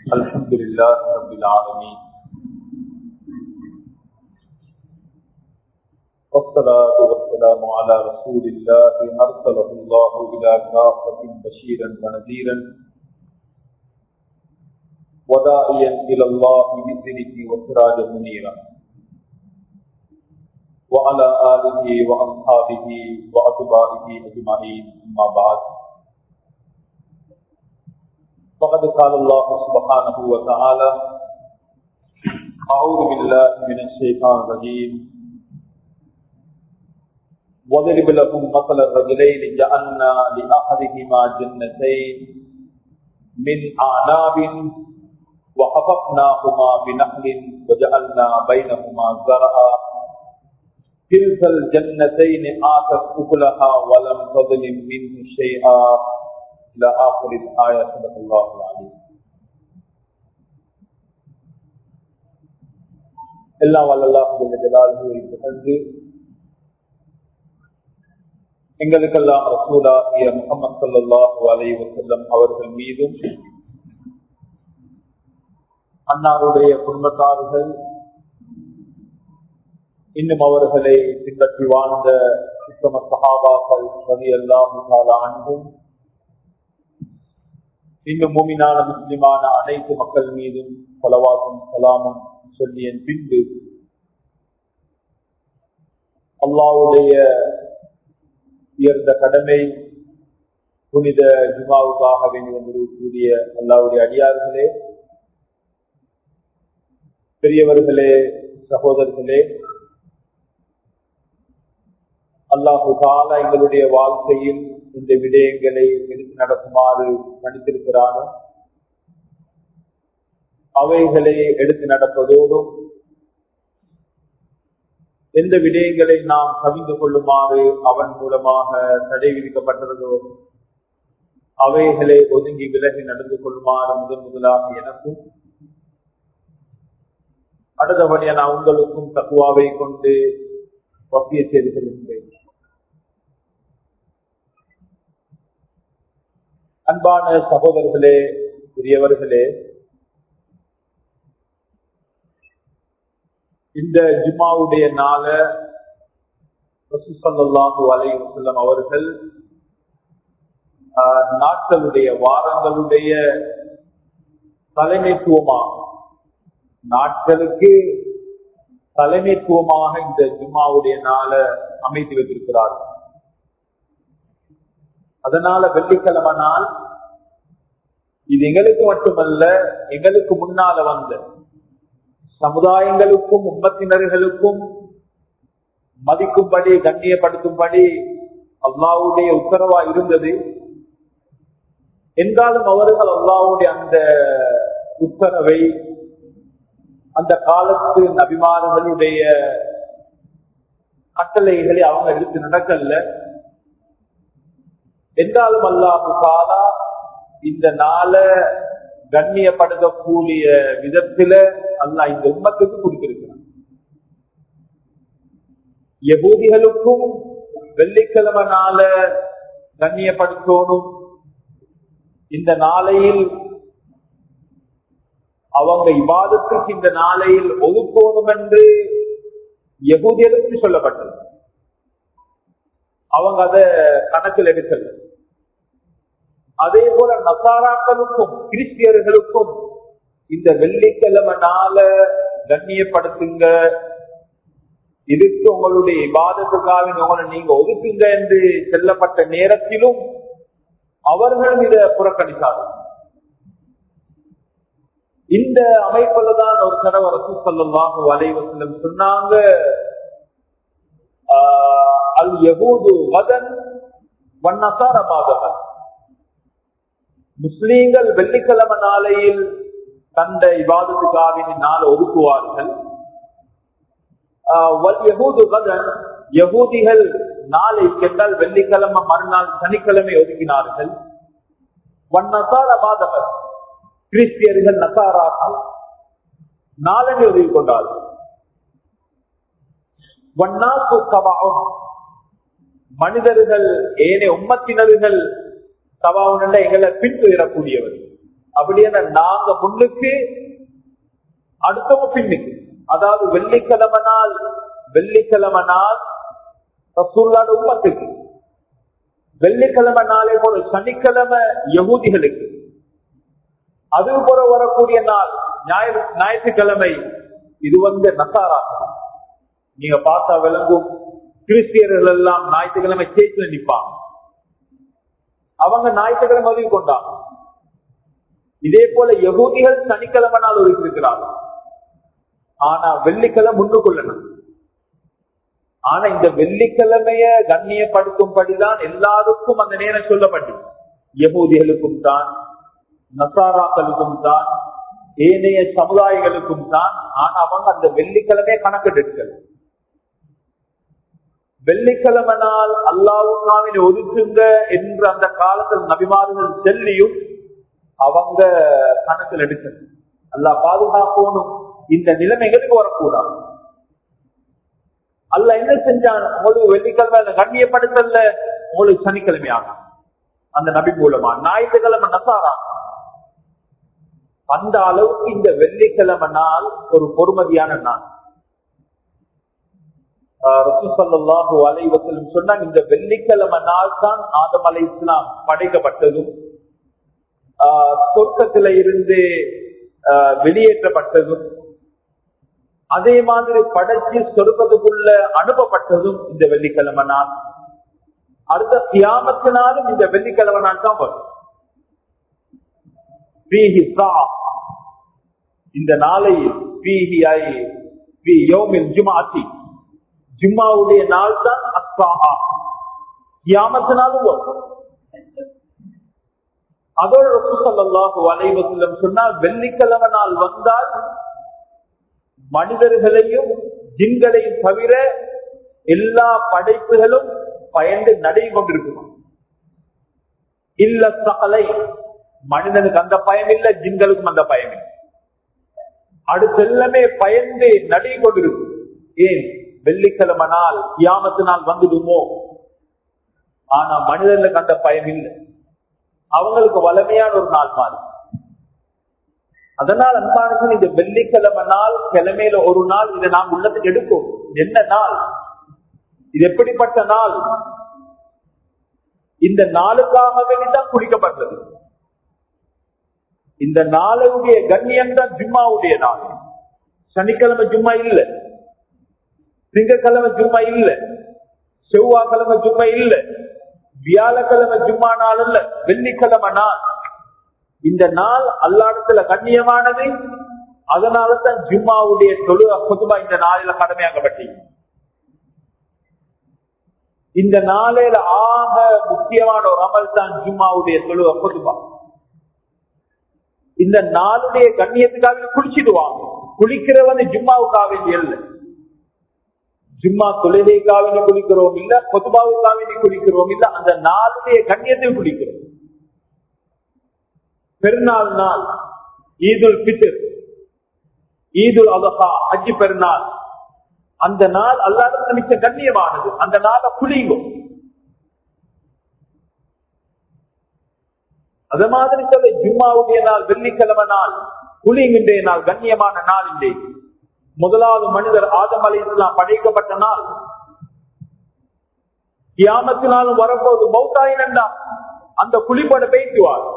الحمد لله رب العالمين والصلاة والسلام على رسول الله أرسله الله إلى كافة بشيرا ونذيرا وداعيا إلى الله بإذنه وسراجا منيرا وعلى آله وأصحابه وأتباعه أجمعين أما بعد فقد قال الله سبحانه وتعالى أعوذ بالله من الشيطان الرجيم وضرب لكم مثل الرجلين جعلنا لأحدهما جنتين من أعناب وحفظناهما بنخل وجعلنا بينهما زرعا كلتا الجنتين آتت أكلها ولم تظلم منه شيئا إلى آخر الآية صدق الله العليم எல்லாம் வல்லல்லாஹு ஜலாலுவை புகழ்ந்து எங்களுக்கெல்லாம் ரசூலாகிய முகமது சல்லாஹூ அலை வசல்லம் அவர்கள் மீதும் அன்னாருடைய குடும்பத்தார்கள் இன்னும் அவர்களை பின்பற்றி வாழ்ந்த உத்தம சகாபாக்கள் ரவி அல்லாஹு அன்பும் இன்னும் மூமினான முஸ்லிமான அனைத்து மக்கள் மீதும் பலவாசும் சலாமும் சொல்லிய பின்பு அல்லாவுடைய உயர்ந்த கடமை புனித ஜுமாவுக்காக வேண்டி வந்திருக்கக்கூடிய அல்லாவுடைய அடியார்களே பெரியவர்களே சகோதரர்களே அல்லாஹு கால எங்களுடைய வாழ்க்கையில் இந்த விடயங்களை எடுத்து நடக்குமாறு பணித்திருக்கிறானோ அவைகளை எடுத்து நடப்பதோடும் எந்த விடயங்களை நாம் கவிந்து கொள்ளுமாறு அவன் மூலமாக தடை விதிக்கப்பட்டதோ அவைகளை ஒதுங்கி விலகி நடந்து கொள்ளுமாறு முதன் முதலாக எனக்கும் அடுத்தபடியா நான் உங்களுக்கும் தக்குவாவை கொண்டு வசிய செய்து கொள்கின்றேன் அன்பான சகோதரர்களே பெரியவர்களே இந்த ஜுமாவுடைய நாள ரசூசல்லாஹு அலை வசல்லம் அவர்கள் நாட்களுடைய வாரங்களுடைய தலைமைத்துவமாக நாட்களுக்கு தலைமைத்துவமாக இந்த ஜும்மாவுடைய நாளை அமைத்து வைத்திருக்கிறார்கள் அதனால வெள்ளிக்கிழமை நாள் இது எங்களுக்கு மட்டுமல்ல எங்களுக்கு முன்னால வந்த சமுதாயங்களுக்கும் உம்மத்தினர்களுக்கும் மதிக்கும்படி கண்ணியப்படுத்தும்படி அல்லாவுடைய உத்தரவா இருந்தது என்றாலும் அவர்கள் அல்லாவுடைய அந்த உத்தரவை அந்த காலத்து நபிமார்களுடைய கட்டளைகளை அவங்க எடுத்து நடக்கல என்றாலும் அல்லாஹு காலா இந்த நாளை கண்ணியப்படுத்தக்கூடிய விதத்தில அல்லா இந்த உம்மத்துக்கு கொடுத்திருக்கிறான் யகூதிகளுக்கும் வெள்ளிக்கிழமை நாள கண்ணியப்படுத்தணும் இந்த நாளையில் அவங்க இவாதத்துக்கு இந்த நாளையில் ஒதுக்கணும் என்று யகுதியலுக்கு சொல்லப்பட்டது அவங்க அதை கணக்கில் எடுக்கல அதே போல நசாராக்களுக்கும் கிறிஸ்தியர்களுக்கும் இந்த வெள்ளிக்கிழமை நாள கண்ணியப்படுத்துங்க இதுக்கு உங்களுடைய இபாதத்துக்காக உங்களை நீங்க ஒதுக்குங்க என்று செல்லப்பட்ட நேரத்திலும் அவர்களும் இதை புறக்கணித்தார்கள் இந்த அமைப்புல தான் ஒரு தடவை ரசூ சல்லாஹு அலைவசலம் சொன்னாங்க அல் யகூது மதன் வண்ணசார மாதவன் முஸ்லீம்கள் வெள்ளிக்கிழமை நாளையில் தந்த இவாதத்துக்காவின் நாள் ஒதுக்குவார்கள் யகூது மதன் யகூதிகள் நாளை கெட்டால் வெள்ளிக்கிழமை மறுநாள் சனிக்கிழமை ஒதுக்கினார்கள் வண்ணசார மாதவன் கிறிஸ்தியர்கள் நசாராக்கள் நாளனை உதவி கொண்டார்கள் மனிதர்கள் ஏனைய உம்மத்தினர்கள் சபாவுன எங்களை பின்துயரக்கூடியவர் அப்படியே நாங்க முன்னுக்கு அடுத்தவங்க பின்னுக்கு அதாவது வெள்ளிக்கிழமை நாள் வெள்ளிக்கிழமை நாள் ரசூல்லாட உம்மத்துக்கு வெள்ளிக்கிழமை நாளே போல சனிக்கிழமை யகூதிகளுக்கு அது போல வரக்கூடிய நாள் ஞாயிறு ஞாயிற்றுக்கிழமை இது வந்து நசாரா நீங்க பார்த்தா விளங்கும் கிறிஸ்தியர்கள் எல்லாம் ஞாயிற்றுக்கிழமை சேர்த்துல நிப்பாங்க அவங்க ஞாயிற்றுக்கிழமை ஒதுக்கி கொண்டாங்க இதே போல யகூதிகள் சனிக்கிழமை நாள் ஒதுக்கி இருக்கிறார்கள் ஆனா வெள்ளிக்கிழமை முன்னுக்குள்ளணும் ஆனா இந்த வெள்ளிக்கிழமைய கண்ணியப்படுத்தும்படிதான் எல்லாருக்கும் அந்த நேரம் சொல்லப்பட்டு யகூதிகளுக்கும் தான் நசாராக்களுக்கும் தான் ஏனைய சமுதாயங்களுக்கும் தான் ஆனா அவங்க அந்த வெள்ளிக்கிழமைய கணக்கெடுக்கல வெள்ளிக்கிழமை நாள் அல்லாவுக்காவின் ஒதுக்குங்க என்று அந்த காலத்தில் நபிமார்கள் செல்லியும் அவங்க கணக்கில் எடுக்கணும் அல்லா பாதுகாக்கணும் இந்த நிலைமைகளுக்கு வரக்கூடாது அல்ல என்ன செஞ்சான் உங்களுக்கு வெள்ளிக்கிழமை கண்ணியப்படுத்தல உங்களுக்கு சனிக்கிழமை ஆகும் அந்த நபி மூலமா ஞாயிற்றுக்கிழமை நசாரா அந்த அளவுக்கு இந்த வெள்ளிக்கிழமை நாள் ஒரு பொறுமதியான நாள் ரசூசல்லாஹு அலைவசலும் சொன்னாங்க இந்த வெள்ளிக்கிழமை நாள் தான் ஆதம் அலை இஸ்லாம் படைக்கப்பட்டதும் சொர்க்கத்தில இருந்து வெளியேற்றப்பட்டதும் அதே மாதிரி படைச்சு சொர்க்கத்துக்குள்ள அனுப்பப்பட்டதும் இந்த வெள்ளிக்கிழமை நாள் அடுத்த தியாமத்தினாலும் இந்த வெள்ளிக்கிழமை நாள் தான் வரும் இந்த நாளை ஜுமாத்தி ஜும்மாவுடைய நாள் தான் அஸ்ஸாஹா கியாமத்தினாலும் வரும் அதோட ரசூசல்லாஹு அலைவசல்லம் சொன்னால் வெள்ளிக்கிழமை நாள் வந்தால் மனிதர்களையும் ஜின்களையும் தவிர எல்லா படைப்புகளும் பயந்து நடை கொண்டிருக்கும் இல்ல சகலை மனிதனுக்கு அந்த பயம் இல்ல ஜின்களுக்கும் அந்த பயம் இல்லை அடுத்து எல்லாமே பயந்து நடை கொண்டிருக்கும் ஏன் வெள்ளிக்கிழமை நாள் கியாமத்து நாள் வந்துடுமோ ஆனா மனிதர்களுக்கு அந்த பயம் இல்லை அவங்களுக்கு வளமையான ஒரு நாள் மாறி அதனால் அன்பானது இந்த வெள்ளிக்கிழமை நாள் கிழமையில ஒரு நாள் இதை நாம் உள்ளத்துக்கு எடுக்கும் என்ன நாள் இது எப்படிப்பட்ட நாள் இந்த நாளுக்காகவே தான் குடிக்கப்பட்டது இந்த நாளுடைய கண்ணியம் தான் ஜும்மாவுடைய நாள் சனிக்கிழமை ஜும்மா இல்ல திங்கக்கிழமை ஜும்மா இல்ல செவ்வாய்க்கிழமை ஜும்மா இல்ல வியாழக்கிழமை ஜும்மா நாள் இல்ல வெள்ளிக்கிழமை நாள் இந்த நாள் அல்லாடத்துல கண்ணியமானது அதனாலதான் ஜும்மாவுடைய தொழு பொதுவா இந்த நாளில கடமையாக்கப்பட்டீங்க இந்த நாளையில ஆக முக்கியமான ஒரு அமல் தான் ஜும்மாவுடைய தொழு பொதுவா இந்த நாளுடைய கண்ணியத்துக்காக குளிச்சிடுவாங்க குளிக்கிறவன் ஜும்மாவுக்காக வேண்டிய இல்லை ஜும்மா தொழுகைக்காக குளிக்கிறோம் இல்ல பொதுபாவுக்காக குளிக்கிறோம் இல்ல அந்த நாளுடைய கண்ணியத்தை குளிக்கிறோம் பெருநாள் நாள் ஈதுல் பித்தர் ஈதுல் அதஹா அஜி பெருநாள் அந்த நாள் அல்லாத மிக்க கண்ணியமானது அந்த நாளை குளிங்கும் அது மாதிரி சொல்ல ஜும்மாவுடைய நாள் வெள்ளிக்கிழமை நாள் குளிங்கின்ற நாள் கண்ணியமான நாள் இல்லை முதலாவது மனிதர் ஆதம் அலை இஸ்லாம் படைக்கப்பட்ட நாள் கியாமத்தினாலும் வரப்போது மௌத்தாயினா அந்த குளிப்பட பேசுவார்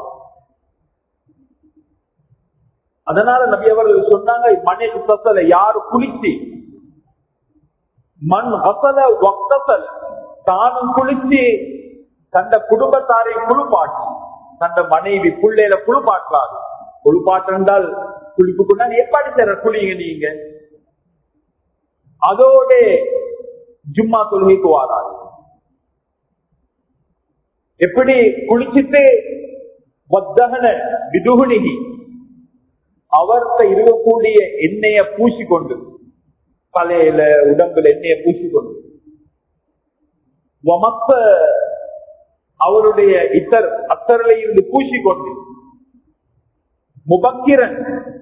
அதனால நபி அவர்கள் சொன்னாங்க மணி குத்தல யாரு குளிச்சு மண் வசல வக்தசல் தானும் குளிச்சு தந்த குடும்பத்தாரை குளிப்பாட்டு தந்த மனைவி பிள்ளையில குளிப்பாட்டுறாரு குளிப்பாட்டால் குளிப்பு கொண்டாந்து எப்படி செய்ற குளிங்க நீங்க அதோட ஜும்மா தொழுகைக்கு வாராரு எப்படி குளிச்சுட்டு வத்தகன விதுகுனிகி அவர்கிட்ட இருக்கக்கூடிய எண்ணெய பூசிக்கொண்டு தலையில உடம்புல எண்ணெய பூசிக்கொண்டு வமப்ப அவருடைய இத்தர் அத்தரில இருந்து பூசிக்கொண்டு முபக்கிரன்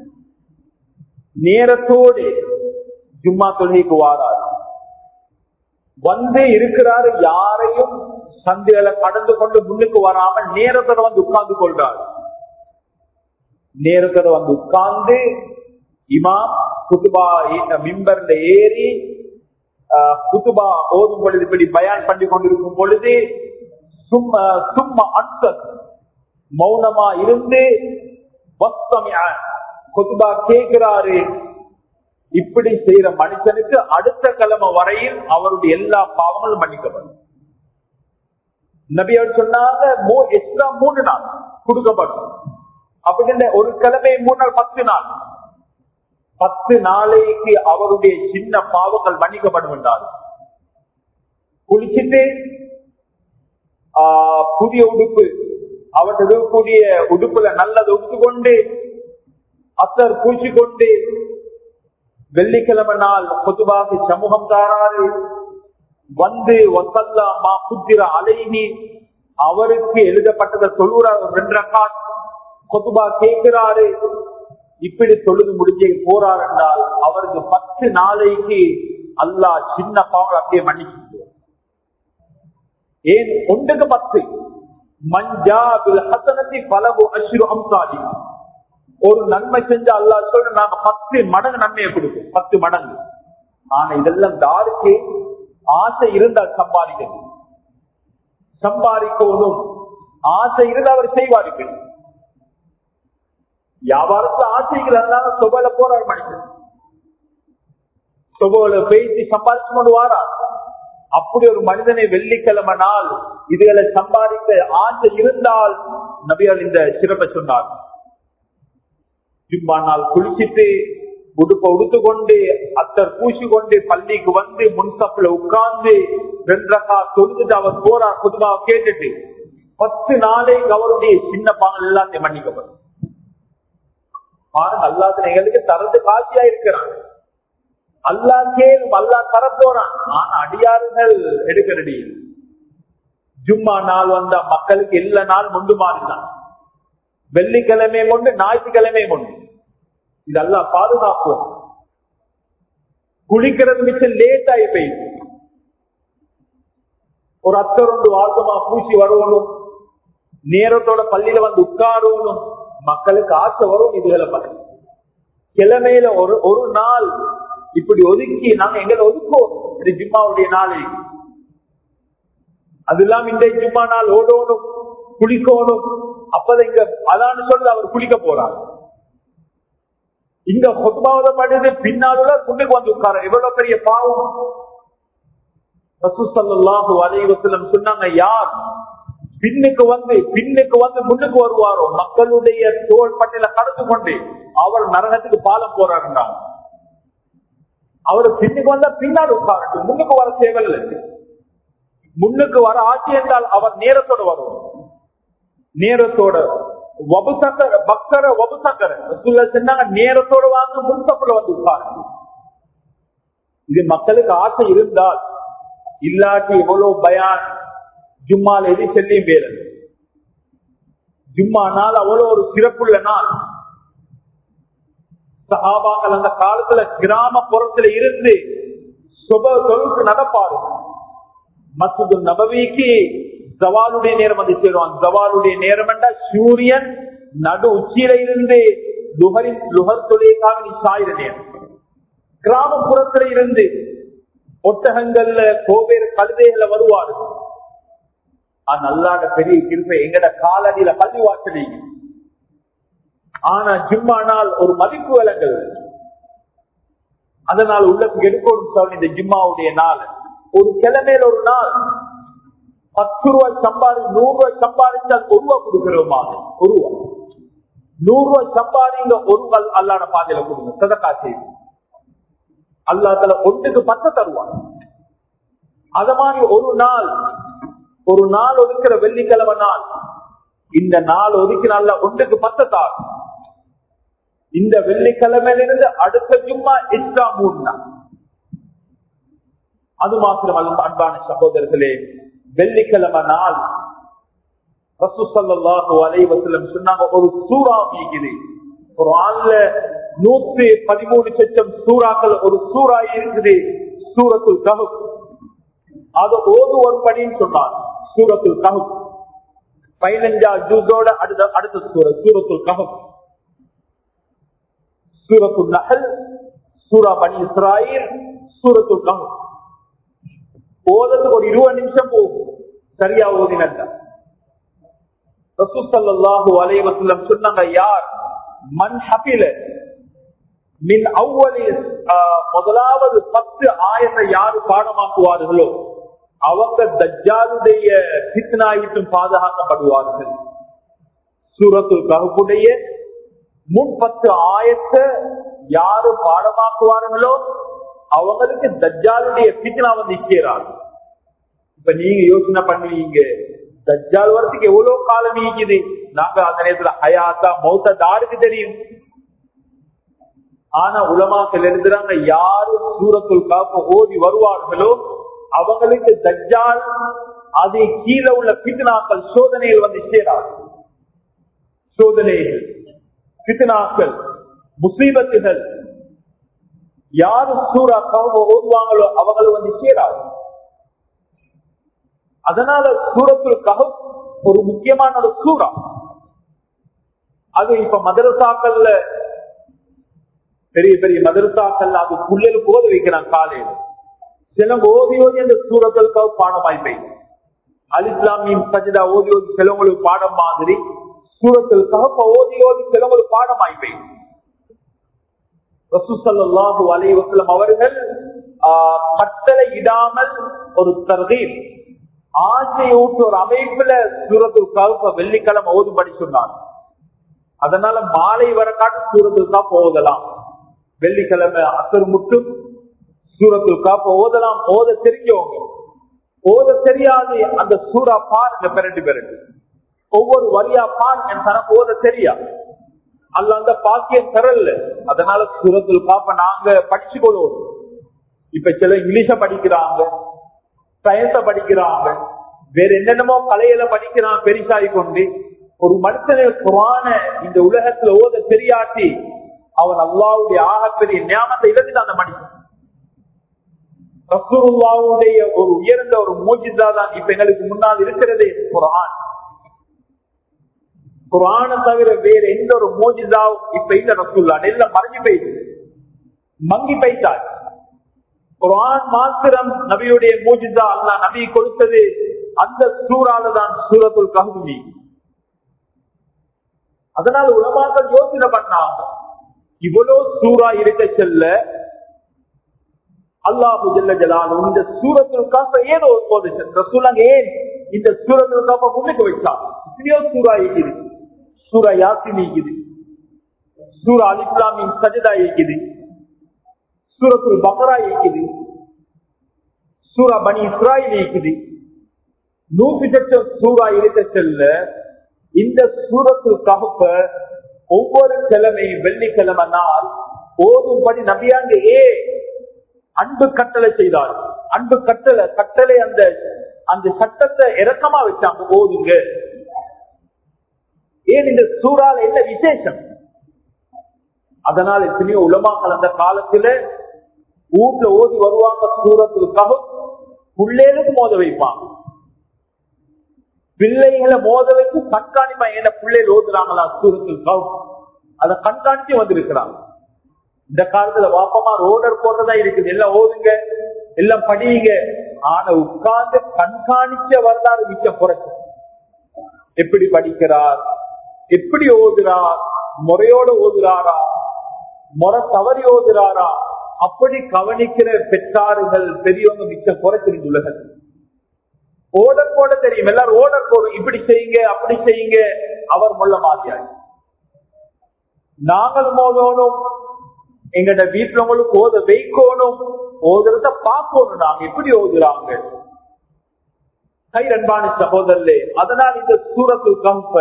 நேரத்தோடு ஜும்மா தொழுகைக்கு வாரார் வந்து இருக்கிறாரு யாரையும் சந்தையில கடந்து கொண்டு முன்னுக்கு வராமல் நேரத்துல வந்து உட்கார்ந்து கொள்றார் நேரத்தோட வந்து உட்கார்ந்து இமாம் குத்துபா மிம்பர்ல ஏறி ஆஹ், குத்துபா ஓதும் பொழுது இப்படி பயான் பண்ணி கொண்டிருக்கும் பொழுது சும்மா சும்மா அன்சத் மௌனமா இருந்து வஸ்தமிஅ, குத்துபா கேட்கிறாரு இப்படி செய்யற மனுஷனுக்கு அடுத்த கிழமை வரையில் அவருடைய எல்லா பாவங்களும் மன்னிக்கப்படும் நபி அவர் சொன்னாங்க மூ- எக்ஸ்ட்ரா மூணு நாள் கொடுக்கப்படும் அப்படி இல்லை, ஒரு கிழமை மூணு நாள் பத்து நாள் பத்து நாளைக்கு அவருடைய சின்ன பாவங்கள் மன்னிக்கப்படும் என்றார் குளிச்சுட்டு ஆஹ், புதிய உடுப்பு அவர்கிட்ட இருக்கக்கூடிய உடுப்புல நல்லதை உடுத்துக்கொண்டு அத்தர் பூச்சிக்கொண்டு வெள்ளிக்கிழமை நாள் பொதுவாக சமூகம் தாராறு வந்து ஒசல்லா மா புத்திர அலைனி அவருக்கு எழுதப்பட்டதை சொல்லுறார் ரெண்டு ரகாத் கொத்துபா கேட்கிறாரு இப்படி தொழுது முடிஞ்சு போறார் என்றால் அவருக்கு பத்து நாளைக்கு அல்லாஹ் சின்ன பாவங்கள் அப்படியே மன்னிச்சு ஏன் ஒன்றுக்கு பத்து மஞ்சா பில் ஹசனத்தி பலவு அஷ்ரு அம்சாதி ஒரு நன்மை செஞ்சு அல்லாஹ் சொல்ற நாங்க பத்து மடங்கு நன்மையை கொடுக்கும் பத்து மடங்கு ஆனா இதெல்லாம் தாருக்கு ஆசை இருந்தால் சம்பாதிக்கணும் சம்பாதிக்கணும் ஆசை இருந்தால் அவர் செய்வார்கள் வியாபாரத்துல ஆசைகள் இருந்தாலும் சொபையில போறார் மனுஷன் சொபையில பேசி சம்பாதிச்சு கொண்டு வாரார் அப்படி ஒரு மனிதனை வெள்ளிக்கிழமை நாள் இதுகளை சம்பாதிக்க ஆசை இருந்தால் நபியால் இந்த சிறப்பை சொன்னார் ஜும்மா நாள் குளிச்சிட்டு உடுப்ப உடுத்துக்கொண்டு அத்தர் பூசி கொண்டு பள்ளிக்கு வந்து முன்சப்ல உட்கார்ந்து ரெண்டரக்கா தொழுதுட்டு அவர் போறார் புதுமா கேட்டுட்டு பத்து நாளைக்கு அவருடைய சின்ன பாங்கள் எல்லாத்தையும் மன்னிக்கப்படும் பாருங்க அல்லாத எங்களுக்கு தரது காட்சியா இருக்கிறான் அல்லா கேளும் அல்லா தர போறான் ஆனா அடியாறுகள் எடுக்கிறடி ஜும்மா நாள் வந்த மக்களுக்கு எல்லா நாள் முண்டு மாறினான் வெள்ளிக்கிழமை கொண்டு ஞாயிற்றுக்கிழமை கொண்டு இதெல்லாம் பாதுகாப்போம் குளிக்கிறது மிச்சம் லேட் ஆகி போயிடுது ஒரு அத்தரொண்டு வாழ்க்கமா பூசி வருவனும் நேரத்தோட பள்ளியில வந்து உட்காரணும் மக்களுக்கு ஆசை வரும் இதுகளை பண்ண கிழமையில ஒரு ஒரு நாள் இப்படி ஒதுக்கி நாங்க எங்களை ஒதுக்குவோம் இது ஜிம்மாவுடைய நாளை அது இல்லாம இந்த ஜிம்மா நாள் ஓடணும் குளிக்கணும் அப்பதான் இங்க அதான்னு சொல்லி அவர் குளிக்க போறார் இங்க சொத்மாவத படுது பின்னாலுள்ள முன்னுக்கு வந்து உட்கார எவ்வளவு பெரிய பாவம் ரசூசல்லாஹு அலைவசலம் சொன்னாங்க யார் பின்னுக்கு வந்து பின்னுக்கு வந்து முன்னுக்கு வருவாரோ மக்களுடைய தோல் பட்டியல கடந்து கொண்டு அவர் நரகத்துக்கு பாலம் போறாருன்றாங்க அவர் பின்னுக்கு வந்தா பின்னால் உட்காரட்டும் முன்னுக்கு வர தேவையில்லை முன்னுக்கு வர ஆட்சி என்றால் அவர் நேரத்தோட வருவார் நேரத்தோட வபுசக்கர பக்தர வபுசக்கர ரசூலுல்லாஹி சொன்னாங்க நேரத்தோட வாங்க முன்சப்புல வந்து உட்காருங்க இது மக்களுக்கு ஆசை இருந்தால் இல்லாட்டி எவ்வளவு பயான் ஜும்மால எது செல்லியும் பேரு ஜும்மா நாள் அவ்வளவு ஒரு சிறப்புள்ள நாள் சஹாபாக்கள் அந்த காலத்துல கிராமப்புறத்துல இருந்து சுப தொழுக்கு நடப்பாரு மசூது நபவிக்கு ஜவாலுடைய நேரம் வந்து சேருவான் ஜவாலுடைய நேரம் என்றா சூரியன் நடு உச்சியில இருந்து லுகரின் லுகர் தொழிலுக்காக நீ சாயிர நேரம் கிராமப்புறத்துல இருந்து ஒட்டகங்கள்ல கோவேறு கழுதைகளை வருவாரு நல்லாட பெரிய கிருப்பை எங்கட காலடியில பள்ளி வாசலீங்க ஆனா ஜும்மா நாள் ஒரு மதிப்பு விலங்கல் அதனால் உள்ளத்துக்கு எடுக்கணும் சார் இந்த ஜிம்மாவுடைய நாள் ஒரு கிழமையில ஒரு நாள் பத்து ரூபாய் சம்பாதி நூறு ரூபாய் சம்பாதிச்சால் ஒரு ரூபாய் கொடுக்கிறோமா ஒரு ரூபாய் நூறு ரூபாய் சம்பாதிங்க ஒரு ரூபாய் அல்லாட பாதையில கொடுங்க சதக்கா செய்து அல்லாதல ஒன்றுக்கு பத்து தருவான் அத மாதிரி ஒரு நாள் ஒரு நாள் ஒதுக்கிற வெள்ளிக்கிழமை நாள் இந்த நாள் ஒதுக்கினால ஒன்றுக்கு பத்து தார் இந்த வெள்ளிக்கிழமையிலிருந்து அடுத்த ஜும்மா எக்ஸ்ட்ரா மூணு நாள் அது மாத்திரமல்ல அன்பான சகோதரர்களே வெள்ளிக்கிழமை நாள் ரசூசல்லாஹு அலைவசலம் சொன்னாங்க ஒரு சூறா மீக்குது ஒரு ஆள்ல நூத்தி பதிமூணு லட்சம் சூறாக்கள் ஒரு சூறா இருக்குது சூரத்துல் கஹப் அது ஓது ஒரு படின்னு சொன்னார் சூரத்துல் கஹப் பதினஞ்சா ஜூஸோட அடுத்த அடுத்த சூர சூரத்துல் கஹப் சூரத்து நகல் சூரா பனி இஸ்ராயில் சூரத்து கஹ் ஓதத்துக்கு ஒரு இருபது நிமிஷம் போகும் சரியா ஓதினல்ல ரசூசல்லாஹு அலைஹி வஸல்லம் சொன்னாங்க யார் மன் ஹபில மின் அவ்வளி முதலாவது பத்து ஆயத்தை யாரு பாடமாக்குவார்களோ அவங்க தஜ்ஜாலுடைய பித்னாயிட்டும் பாதுகாக்கப்படுவார்கள் சூரத்துல் கஹுடைய முன் பத்து ஆயத்தை யாரு பாடமாக்குவார்களோ அவங்களுக்கு தஜ்ஜாலுடைய பித்னா வந்து நிற்கிறார் இப்ப நீங்க யோசனை பண்ணுவீங்க தஜ்ஜால் வரத்துக்கு எவ்வளவு காலம் நீக்குது நாங்க அந்த நேரத்துல ஹயாத்தா மௌத்த தாருக்கு தெரியும் ஆனா உலமாக்கள் எழுதுறாங்க யாரு சூரத்துல் காப்ப ஓடி வருவார்களோ அவங்களுக்கு தஜ்ஜால் அது கீழே உள்ள பித்னாக்கள் சோதனைகள் வந்து சேராது சோதனைகள் பித்னாக்கள் முசீபத்துகள் யாரு சூரா கவ ஓதுவாங்களோ அவங்களுக்கு வந்து சேராது அதனால சூரத்துல் கஹ ஒரு முக்கியமான ஒரு சூறா அது இப்ப மதரசாக்கள்ல பெரிய பெரிய மதரசாக்கள்ல அது புள்ளலுக்கு ஓத வைக்கிறான் காலையில சில ஓதி ஓதி அந்த சூரத்துல் கஹ பாடமாய் போயிடும் அலிஸ்லாமியும் சஜிதா ஓதி ஓதி சிலவங்களுக்கு பாடம் மாதிரி சூரத்துல் கஹ ஓதி ஓதி சிலவங்களுக்கு பாடமாய் போயிடும் ரசூசல்லாஹு அலை வசலம் அவர்கள் கட்டளை இடாமல் ஒரு தர்கீப் ஆசையூட்டு ஒரு அமைப்புல சூரத்து கவுப்ப வெள்ளிக்கிழமை ஓதும்படி சொன்னார் அதனால மாலை வர காட்டு சூரத்து காப்பு ஓதலாம் வெள்ளிக்கிழமை அசர் முட்டும் சூரத்து காப்பு ஓதலாம் ஓத தெரிஞ்சவங்க ஓத தெரியாது அந்த சூறா பாருங்க பெரண்டு பெரண்டு ஒவ்வொரு வரியா பார் என் தனக்கு ஓத தெரியா அல்ல அந்த பாக்கியம் தரல அதனால சூரத்தில் காப்ப நாங்க படிச்சு கொள்வோம் இப்ப சில இங்கிலீஷ படிக்கிறாங்க சயின்ஸ படிக்கிறாங்க வேற என்னென்னமோ கலையில படிக்கிறான் பெரிசாய் கொண்டு ஒரு மனுஷனை குரான இந்த உலகத்துல ஓத தெரியாட்டி அவன் அல்லாவுடைய ஆகப்பெரிய ஞாபகத்தை இழந்துட்டு அந்த மனுஷன் ரசூருல்லாவுடைய ஒரு உயர்ந்த ஒரு மூஜிதா தான் இப்ப எங்களுக்கு முன்னால் இருக்கிறது குரான் குரான தவிர வேற எந்த ஒரு மூஜிதாவும் இப்ப இல்ல ரசூல்லா எல்லாம் மறைஞ்சு போயிடுது மங்கி போயிட்டார் குரான் மாத்திரம் நபியுடைய மூஜிதா அல்லா நபி கொடுத்தது அந்த சூறால தான் சூரத்துல் கஹுமி அதனால உலமாக்கள் யோசனை பண்ணாங்க இவ்வளவு சூறா இருக்க செல்ல அல்லாஹு ஜல்ல ஜலாலும் இந்த சூரத்துல் காப்ப ஏதோ போதுச்சு ரசூலாங்க ஏன் இந்த சூரத்துல் காப்ப முன்னுக்கு வச்சாங்க எத்தனையோ சூறா இருக்குது சூரா யாசின் இருக்குது சூரா அலிஸ்லாமின் சஜிதா இருக்குது சூரத்துல் பக்ரா இருக்குது சூரா பனி இஸ்ராயில் இருக்குது நூத்தி லட்சம் சூறா இருக்க செல்ல இந்த சூரத்து ககுப்ப ஒவ்வொரு கிழமையும் வெள்ளிக்கிழமை நாள் ஓதும்படி நபியாங்க ஏ அன்பு கட்டளை செய்தார் அன்பு கட்டளை கட்டளை அந்த அந்த சட்டத்தை இறக்கமா வச்சாங்க ஓதுங்க ஏன் இந்த சூறால என்ன விசேஷம் அதனால் எத்தனையோ உலமாக்கள் அந்த காலத்துல வீட்டுல ஓதி வருவாங்க சூரத்துக்காக பிள்ளைகளுக்கு மோத வைப்பாங்க பிள்ளைகளை மோத வைத்து கண்காணிப்பா என்ன பிள்ளைகள் ஓதுறாங்களா சூரத்துக்காக அதை கண்காணிச்சு வந்திருக்கிறாங்க இந்த காலத்துல வாப்பமா ரோடர் போடுறதா இருக்குது எல்லாம் ஓதுங்க எல்லாம் படியுங்க ஆனா உட்கார்ந்து கண்காணிச்ச வரலாறு மிச்சம் குறைச்சு எப்படி படிக்கிறார் எப்படி ஓதுறார் முறையோட ஓதுறாரா முறை தவறி ஓதுறாரா அப்படி கவனிக்கிற பெற்றார்கள் பெரியவங்க மிச்சம் குறைச்சிருந்து உலகத்தில் ஓட போட தெரியும் எல்லாரும் ஓட போடும் இப்படி செய்யுங்க அப்படி செய்யுங்க அவர் முள்ள மாதிரியாய் நாங்கள் மோதணும் எங்கட வீட்டுல உங்களுக்கு ஓத வைக்கணும் ஓதுறத பார்க்கணும் நாங்க எப்படி ஓதுறாங்க கை அன்பான சகோதரே அதனால் இந்த சூரத்து கம்ப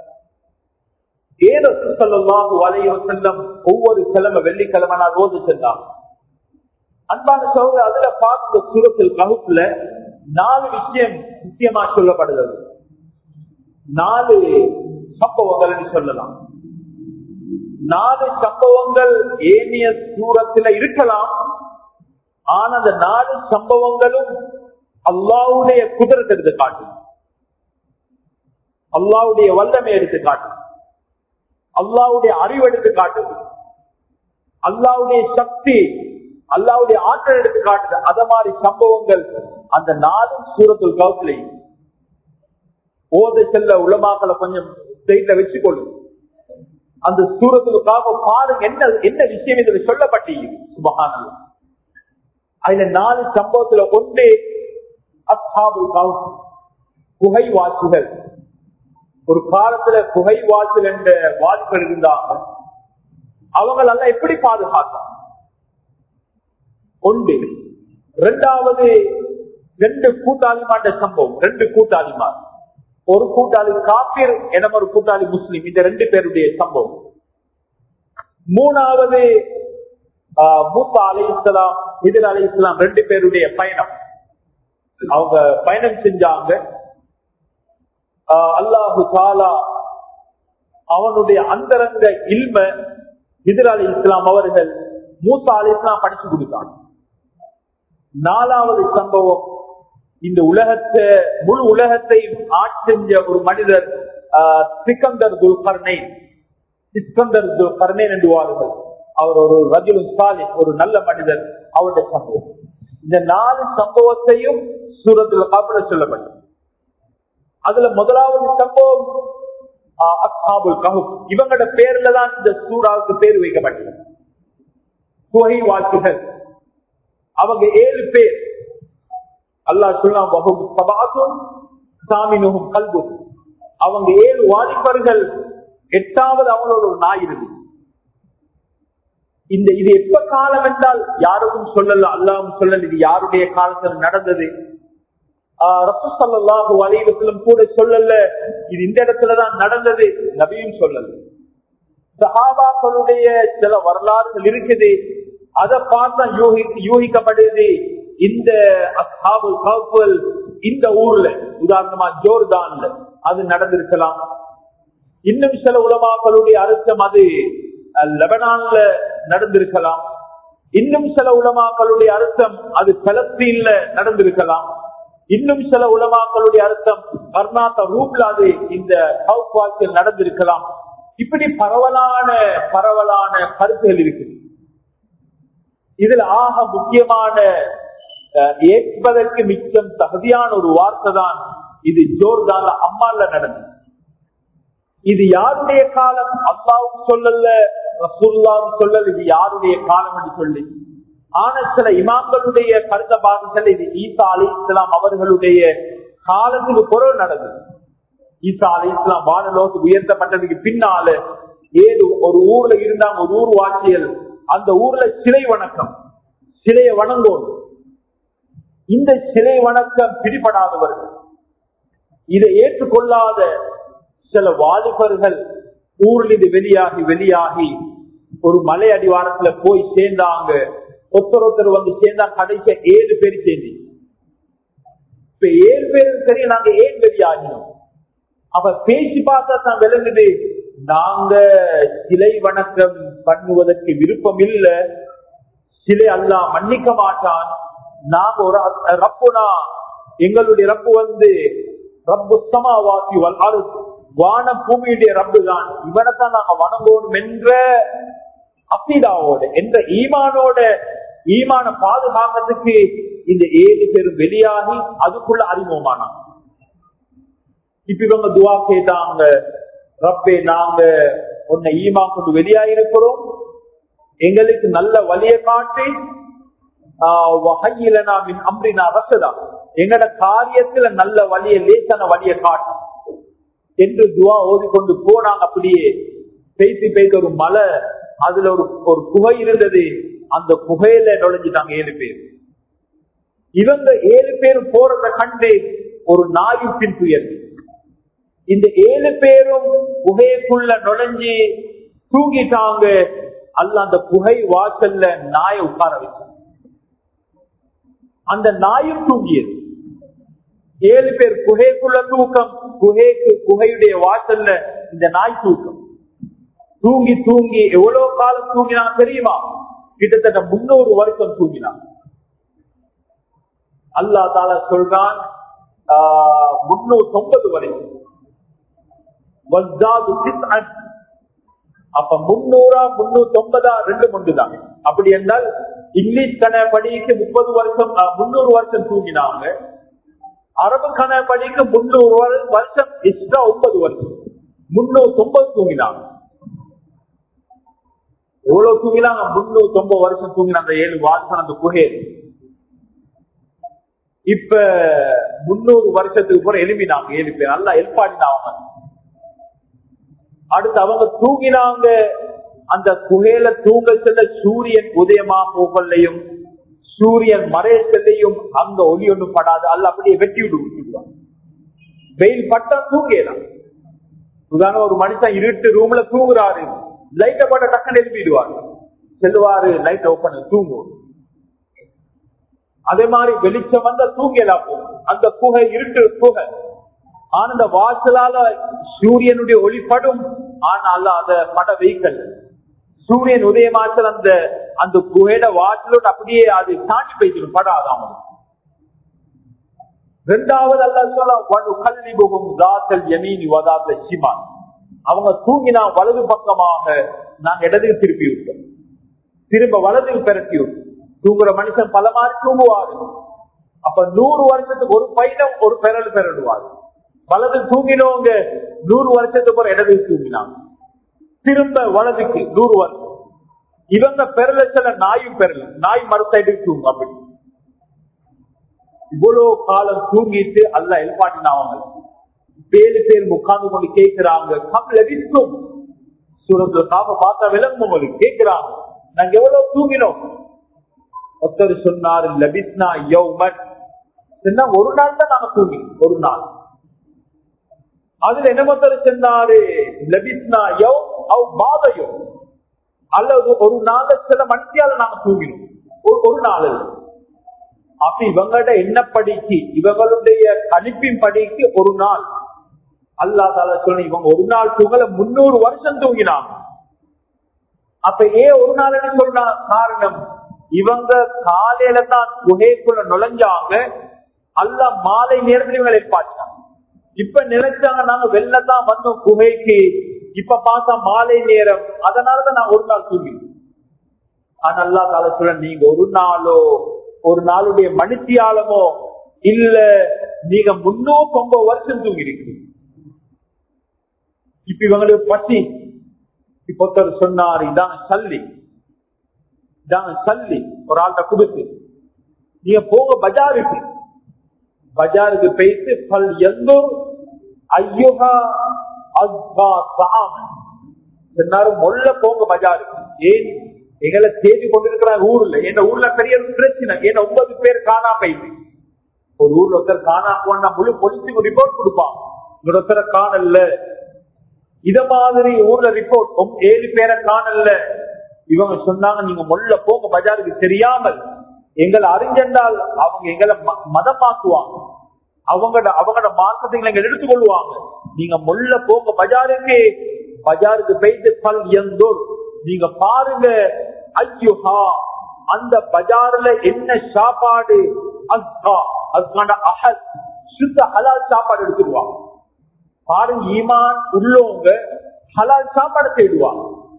ஏதோ சொல்லலாம் வலைய செல்லம் ஒவ்வொரு கிழமை வெள்ளிக்கிழமை நான் ஓது சென்றான் அன்பான சகோதரர் அதுல பார்த்த சூரத்தில் ககுப்புல நாலு விஷயம் முக்கியமா சொல்லப்படுகிறது நாலு சம்பவங்கள் சொல்லலாம் நாலு சம்பவங்கள் ஏனிய தூரத்துல இருக்கலாம் ஆனா அந்த நாலு சம்பவங்களும் அல்லாவுடைய குதிரத்தை எடுத்து காட்டும் அல்லாவுடைய வல்லமை எடுத்து காட்டும் அல்லாவுடைய அறிவு எடுத்து காட்டுது அல்லாவுடைய சக்தி அல்லாவுடைய ஆற்றல் எடுத்து காட்டுது அத மாதிரி சம்பவங்கள் அந்த நாளும் சூரத்துல் கவுஸ்லையும் ஓத செல்ல உலமாக்களை கொஞ்சம் சைட்ல வச்சுக்கொள்ளும் அந்த சூரத்துக்காக பாருங்க என்ன என்ன விஷயம் இதுல சொல்லப்பட்டீங்க சுபகான அதுல நாலு சம்பவத்துல ஒன்று அஸ்ஹாபுல் கவுஸ் குகை வாசிகள் ஒரு காலத்துல குகை வாசல் என்ற வாலிபர் இருந்தாங்க அவங்களெல்லாம் எப்படி பாதுகாத்தாங்க ஒன்று இரண்டாவது ரெண்டு கூட்டாளிமாட்ட சம்பவம் ரெண்டு கூட்டாளிமார் ஒரு கூட்டாளி காப்பீர் என ஒரு கூட்டாளி முஸ்லிம் இந்த ரெண்டு பேருடைய சம்பவம் மூணாவது மூத்தா அலை இஸ்லாம் இதில் அலை இஸ்லாம் ரெண்டு பேருடைய பயணம் அவங்க பயணம் செஞ்சாங்க அல்லாஹு தாலா அவனுடைய அந்தரங்க இல்ம இதில் அலி இஸ்லாம் அவர்கள் மூத்தா அலி இஸ்லாம் படிச்சு கொடுத்தாங்க நாலாவது சம்பவம் இந்த உலகத்தை முழு உலகத்தை ஆட்சி செஞ்ச ஒரு மனிதர் சிக்கந்தர் துல்கர்னை சிக்கந்தர் துல்கர்னேன் என்றுவார்கள் அவர் ஒரு ரஜுலும் சாலின் ஒரு நல்ல மனிதர் அவருடைய சம்பவம் இந்த நாலு சம்பவத்தையும் சூரத்துல காப்பிட சொல்லப்பட்டது அதுல முதலாவது சம்பவம் அஸ்ஹாபுல் கஹுப் இவங்களோட பேர்ல தான் இந்த சூறாவுக்கு பேர் வைக்கப்பட்டது குகை வாக்குகள் அவங்க ஏழு பேர் அல்லாஹ் சொல்லாம் சாமினும் கல்பும் அவங்க ஏழு வாலிபர்கள் எட்டாவது அவங்களோட ஒரு நாய் இருக்கு இந்த இது எப்ப காலம் என்றால் யாருக்கும் சொல்லல அல்லாவும் சொல்லல இது யாருடைய காலத்தில் நடந்தது ரசூசல்லாஹு அலைவத்திலும் கூட சொல்லல இது இந்த இடத்துலதான் நடந்தது நபியும் சொல்லல சஹாபாக்களுடைய சில வரலாறுகள் இருக்குது அதை பார்த்தா யூகி யூகிக்கப்படுது இந்த அஸ்ஹாபுல் கவுல் இந்த ஊர்ல உதாரணமா ஜோர்தான்ல அது நடந்திருக்கலாம் இன்னும் சில உலமாக்களுடைய அர்த்தம் அது லெபனான்ல நடந்திருக்கலாம் இன்னும் சில உலமாக்களுடைய அர்த்தம் அது பலஸ்தீன்ல நடந்திருக்கலாம் இன்னும் சில உலமாக்களுடைய அர்த்தம் கர்நாடக ரூப்ல அது இந்த சவுத் வாக்கில் நடந்திருக்கலாம் இப்படி பரவலான பரவலான கருத்துகள் இருக்குது இதுல ஆக முக்கியமான ஏற்பதற்கு மிச்சம் தகுதியான ஒரு வார்த்தை தான் இது ஜோர்தான்ல அம்மால நடந்தது இது யாருடைய காலம் அல்லாவும் சொல்லல ரசூல்லாவும் சொல்லல இது யாருடைய காலம் என்று சொல்லி ஆன சில இமாம்களுடைய கருத்த பாகங்கள் இது ஈசா அலி இஸ்லாம் அவர்களுடைய காலத்துக்கு பொருள் நடந்தது ஈசா அலி இஸ்லாம் வானலோக்கு உயர்த்தப்பட்டதுக்கு பின்னால ஏது ஒரு ஊர்ல இருந்தாங்க ஒரு ஊர் வாக்கியல் அந்த ஊர்ல சிலை வணக்கம் சிலையை வணங்கும் இந்த சிலை வணக்கம் பிடிபடாதவர்கள் இதை ஏற்றுக்கொள்ளாத சில வாலிபர்கள் ஊர்ல இது வெளியாகி வெளியாகி ஒரு மலை அடிவாரத்துல போய் சேர்ந்தாங்க ஒருத்தர் ஒருத்தர் வந்து சேர்ந்தா கடைசிய ஏழு பேர் சேர்ந்து இப்ப ஏழு பேர் சரி நாங்க ஏன் வெளியாகினோம் அப்ப பேசி பார்த்தா தான் விளங்குது நாங்க சிலை வணக்கம் பண்ணுவதற்கு விருப்பம் இல்ல சிலை அல்லா மன்னிக்க மாட்டான் நாங்க ஒரு ரப்புனா எங்களுடைய ரப்பு வந்து ரப்பு சமாவாசி வல்லாறு வான பூமியுடைய ரப்பு தான் இவனைத்தான் நாங்க வணங்கணும் என்ற அசீதாவோட என்ற ஈமானோட ஈமான பாதுகாக்கிறதுக்கு இந்த ஏழு பேரும் வெளியாகி அதுக்குள்ள அறிமுகமானாங்க இப்ப இவங்க துவா கேட்டாங்க ரப்பே நாங்க உன்னை ஈமா கொண்டு வெளியாயிருக்கிறோம் எங்களுக்கு நல்ல வழியை காட்டி அம்ரினா ரசதா எங்கட காரியத்துல நல்ல வழியை லேசான வழியை காட்டும் என்று துவா ஓதிக்கொண்டு போனாங்க அப்படியே பேசி பேசி ஒரு மலை அதுல ஒரு ஒரு குகை இருந்தது அந்த குகையில நுழைஞ்சிட்டாங்க ஏழு பேர் இவங்க ஏழு பேர் போறத கண்டு ஒரு நாயுப்பின் துயர் இந்த ஏழு பேரும் குகைக்குள்ள நுழைஞ்சி தூங்கிட்டாங்க அல்ல அந்த குகை வாசல்ல நாயை உட்கார வச்சாங்க அந்த நாயும் தூங்கியது ஏழு பேர் குகைக்குள்ள தூக்கம் குகைக்கு குகையுடைய வாசல்ல இந்த நாய் தூக்கம் தூங்கி தூங்கி எவ்வளவு காலம் தூங்கினா தெரியுமா கிட்டத்தட்ட முன்னூறு வருஷம் தூங்கினான் அல்லா தாலா சொல்றான் முன்னூத்தி ஒன்பது வரைக்கும் அப்ப முன்னூறா முன்னூத்தி ஒன்பதா ரெண்டு முண்டு தான் அப்படி என்றால் இங்கிலீஷ் கணபடிக்கு முப்பது வருஷம் அஹ், முன்னூறு வருஷம் தூங்கினாங்க அரபு கணபடிக்கு முன்னூறு வரு- வருஷம் எக்ஸ்ட்ரா ஒன்பது வருஷம் முன்னூத்தி ஒன்பது தூங்கினாங்க எவ்வளவு தூங்கினாங்க முன்னூத்தி ஒன்பது வருஷம் தூங்கின அந்த ஏழு வாசம் அந்த குகை இப்ப முன்னூறு வருஷத்துக்கு போற எழுப்பினாங்க ஏழு பேர் நல்லா எழுப்பாடினாங்க அடுத்து அவங்க தூங்கினாங்க அந்த குகையில தூங்க செல்ல சூரியன் உதயமா போகலையும் சூரியன் மறைய செல்லையும் அங்க ஒளி ஒண்ணும் படாது அல்ல அப்படியே வெட்டி விட்டு விட்டுடுவாங்க வெயில் பட்டா தூங்கலாம் உதாரணம் ஒரு மனுஷன் இருட்டு ரூம்ல தூங்குறாரு லைட்டை போட்ட டக்குன்னு எழுப்பிடுவாரு செல்லுவாரு லைட் ஓப்பன் தூங்குவோம் அதே மாதிரி வெளிச்சம் வந்தா தூங்கலாம் போகும் அந்த குகை இருட்டு குகை ஆனா அந்த வாசலால சூரியனுடைய ஒளிப்படும் ஆனால் அத பட வைக்கல் சூரியன் உதயமாச்சல் அந்த அந்த குகையில வாசலோடு அப்படியே அது தாண்டி போய்த்திடும் படாதாம ரெண்டாவது அல்ல சொல்ல கல்வி போகும் தாத்தல் யமீனி வதாத்த சிமான் அவங்க தூங்கினா வலது பக்கமாக நாங்க இடத்துக்கு திருப்பி விட்டோம் திரும்ப வலதுக்கு பெரட்டி விட்டோம் தூங்குற மனுஷன் பல மாதிரி தூங்குவாரு அப்ப நூறு வருஷத்துக்கு ஒரு பையனம் ஒரு பெறல் பெறடுவாரு வலது தூங்கினவங்க நூறு வருஷத்துக்கு ஒரு இடத்துக்கு தூங்கினாங்க திரும்ப வலதுக்கு நூறு வருஷம் இவங்க பெறல சில நாயும் பெறல நாய் மறுசைடுக்கு தூங்கும் அப்படி இவ்வளவு காலம் தூங்கிட்டு அல்ல எழுப்பாட்டினாங்க பேரு பேர் உட்கார்ந்து கொண்டு கேட்கிறாங்க கம்ல விற்கும் சூரத்துல காப்ப பார்த்தா விளங்கும் உங்களுக்கு கேட்கிறாங்க நாங்க எவ்வளவு தூங்கினோம் ஒருத்தர் சொன்னார் லபிஸ்னா யௌமன் சொன்னா ஒரு நாள் தான் நாங்க தூங்கி ஒரு நாள் அதுல என்ன ஒருத்தர் சொன்னாரு லபிஸ்னா யௌ அவ் பாதையோ அல்லது ஒரு நாள் சில மணித்தியால நாங்க தூங்கினோம் ஒரு- ஒரு நாள் இல்ல. அப்ப இவங்கள்ட்ட என்ன படிக்கு இவங்களுடைய கணிப்பின் படிக்கு ஒரு நாள் அல்லா தால சொல்லி இவங்க ஒரு நாள் தூங்கல முன்னூறு வருஷம் தூங்கினாங்க அப்ப ஏன் ஒரு நாள் சொன்னா காரணம் இவங்க காலையில தான் குகைக்குள்ள நுழைஞ்சாங்க அல்ல மாலை நேரத்தில் இவங்களை பார்த்தாங்க இப்ப நினைச்சாங்க நாங்க வெளில தான் வந்தோம் குகைக்கு இப்ப பார்த்தா மாலை நேரம் அதனாலதான் நான் ஒரு நாள் தூங்கினோம் ஆனா அல்லா தால சொல்ல நீங்க ஒரு நாளோ ஒரு நாளுடைய மனுஷியாலமோ இல்ல நீங்க முன்னூத்தி ஒன்பது வருஷம் தூங்கிருக்கீங்க இப்ப இவங்களுக்கு பசி இப்ப ஒருத்தர் சொன்னார் இதான சல்லி இதான சல்லி ஒரு ஆள்கிட்ட கொடுத்து நீங்க போங்க பஜாருக்கு பஜாருக்கு போயிட்டு பல் எந்தூர் ஐயோகா அஸ்பா சாமன் சொன்னாரு மொல்ல போங்க பஜாருக்கு ஏன் எங்களை தேடி கொண்டிருக்கிறாங்க ஊர்ல எங்க ஊர்ல பெரிய ஒரு பிரச்சனை ஏன்னா ஒன்பது பேர் காணா போயிட்டு ஒரு ஊர்ல ஒருத்தர் காணா போனா முழு பொலிசுக்கு ரிப்போர்ட் கொடுப்பான் இங்க ஒருத்தரை காணல இத மாதிரி ஊர்ல ரிப்போர்ட் ஏழு பேரை காணல இவங்க சொன்னாங்க நீங்க மொல்ல போங்க பஜாருக்கு தெரியாமல் எங்களை அறிஞ்சென்றால் அவங்க எங்களை ம- மதமாக்குவாங்க அவங்களோட அவங்களோட மார்க்கத்தை எங்க எடுத்துக்கொள்வாங்க நீங்க மொல்ல போங்க பஜாருக்கு பஜாருக்கு போயிட்டு பல் எந்தோர் நீங்க பாருங்க ஐயோஹா அந்த பஜார்ல என்ன சாப்பாடு அஸ்கா அஸ்கான அஹல் சுத்த ஹலால் சாப்பாடு எடுத்துருவாங்க பாருங்க ஈமான் உள்ளவங்க ஹலால் சாப்பாடு தேடுவாங்க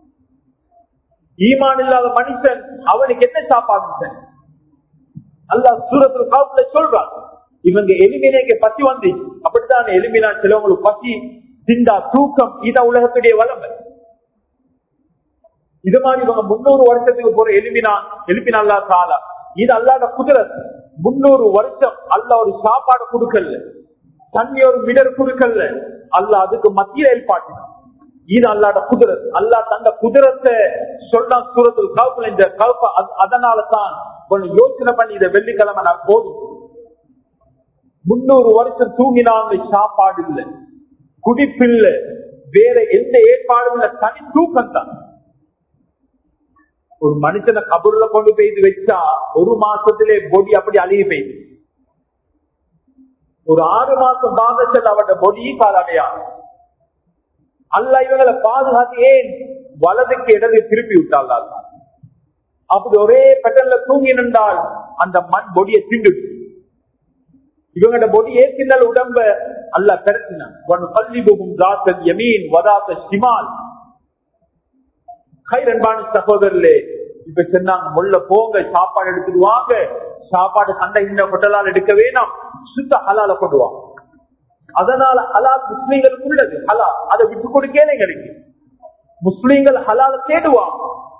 ஈமான் இல்லாத மனுஷன் அவனுக்கு என்ன சாப்பாடு அல்லாஹ் சூரத்துல காலத்துல சொல்றான் இவங்க எலிமினேக்கு பசி வந்து அப்படித்தான் எலிமினா சிலவங்களுக்கு பசி சிந்தா தூக்கம் இத உலகத்துடைய வளமை இது மாதிரி இவங்க முன்னூறு வருஷத்துக்கு போற எலும்பினா எழுப்பின அல்லா காலா இது அல்லாத குதிரத் முன்னூறு வருஷம் அல்ல ஒரு சாப்பாடு கொடுக்கல தண்ணி ஒரு மிடர் கொடுக்கல அல்ல அதுக்கு மத்திய ஏற்பாட்டினான் இது அல்லாட குதிரத் அல்லா தந்த குதிரத்தை சொன்னா சூரத்தில் கவுப்புல இந்த கவுப்ப அதனால தான் கொஞ்சம் யோசனை பண்ணி இதை வெள்ளிக்கிழமை நான் போதும் முன்னூறு வருஷம் தூங்கினாங்க சாப்பாடு இல்லை குடிப்பில்லை வேற எந்த ஏற்பாடும் இல்லை தனி தூக்கம் தான் ஒரு மனுஷனை கபூர்ல கொண்டு போயிட்டு வச்சா ஒரு மாசத்திலே பொடி அப்படி அழுகி போயிடுது ஒரு ஆறு மாசம் பாகத்தில் அவட பொடி காலடையா அல்ல இவங்களை பாதுகாத்து ஏன் வலதுக்கு இடது திருப்பி விட்டாள் அப்படி ஒரே பெட்டல்ல தூங்கி நின்றால் அந்த மண் பொடியை திண்டுச்சு இவங்களோட பொடி ஏற்றினால் உடம்ப அல்ல பெருத்தினான் பள்ளி போகும் தாத்தல் யமீன் வதாத்த சிமால் கைரன்பான சகோதரர்களே இப்ப சொன்னாங்க முள்ள போங்க சாப்பாடு எடுத்துட்டு வாங்க சாப்பாடு கண்ட இந்த ஹோட்டலால் எடுக்க வேணாம் சுத்த ஹலால கொண்டு வாங்க அதனால ஹலால் முஸ்லீம்களுக்கு உள்ளது ஹலால் அதை விட்டு கொடுக்கவே கிடைக்கும் முஸ்லீம்கள் ஹலால தேடுவாங்க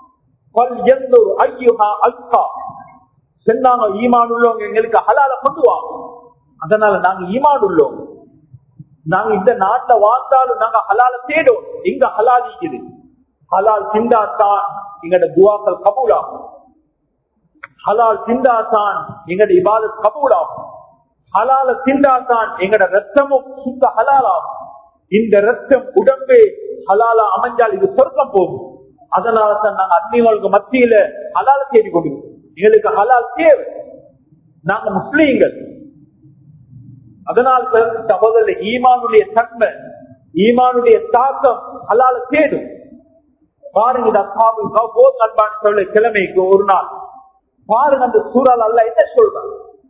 சொன்னாங்க ஈமான் உள்ளவங்க எங்களுக்கு ஹலால கொண்டு வாங்க அதனால நாங்க ஈமான் உள்ளோம் நாங்க இந்த நாட்டுல வாழ்ந்தாலும் நாங்க ஹலால தேடும் எங்க ஹலால் இருக்குது ஹலால் சிந்தாத்தான் எங்கட துவாக்கள் கபூலாகும் ஹலால் சிந்தாத்தான் எங்கட இபாதத் கபூலாகும் ஹலால சிந்தாத்தான் எங்கட ரத்தமும் சுத்த ஹலாலாகும் இந்த ரத்தம் உடம்பே ஹலாலா அமைஞ்சால் இது சொர்க்கம் போகும் அதனால தான் நாங்க அந்நியங்களுக்கு மத்தியில ஹலால தேடி கொண்டிருக்கோம் எங்களுக்கு ஹலால் தேவை நாங்க முஸ்லீம்கள் அதனால் சகோதர ஈமானுடைய தன்மை ஈமானுடைய தாக்கம் ஹலால தேடும் பாருங்க இந்த அசாபு போது அன்பான சொல்ல கிழமைக்கு ஒரு நாள் பாருங்க அந்த சூழல் அல்ல என்ன சொல்றாங்க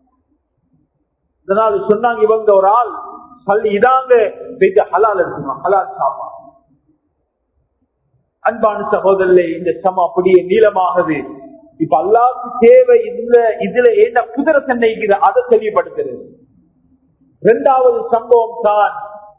இதனால சொன்னாங்க இவங்க ஒரு ஆள் பள்ளி இதாங்க பெய்த ஹலால் இருக்கணும் ஹலால் சாப்பாடு அன்பான சகோதரர்களே இந்த சம அப்படியே நீளமாகுது இப்ப அல்லாவுக்கு தேவை இதுல இதுல என்ன குதிரை சென்னைக்கு அதை தெளிவுபடுத்துறது இரண்டாவது சம்பவம் தான்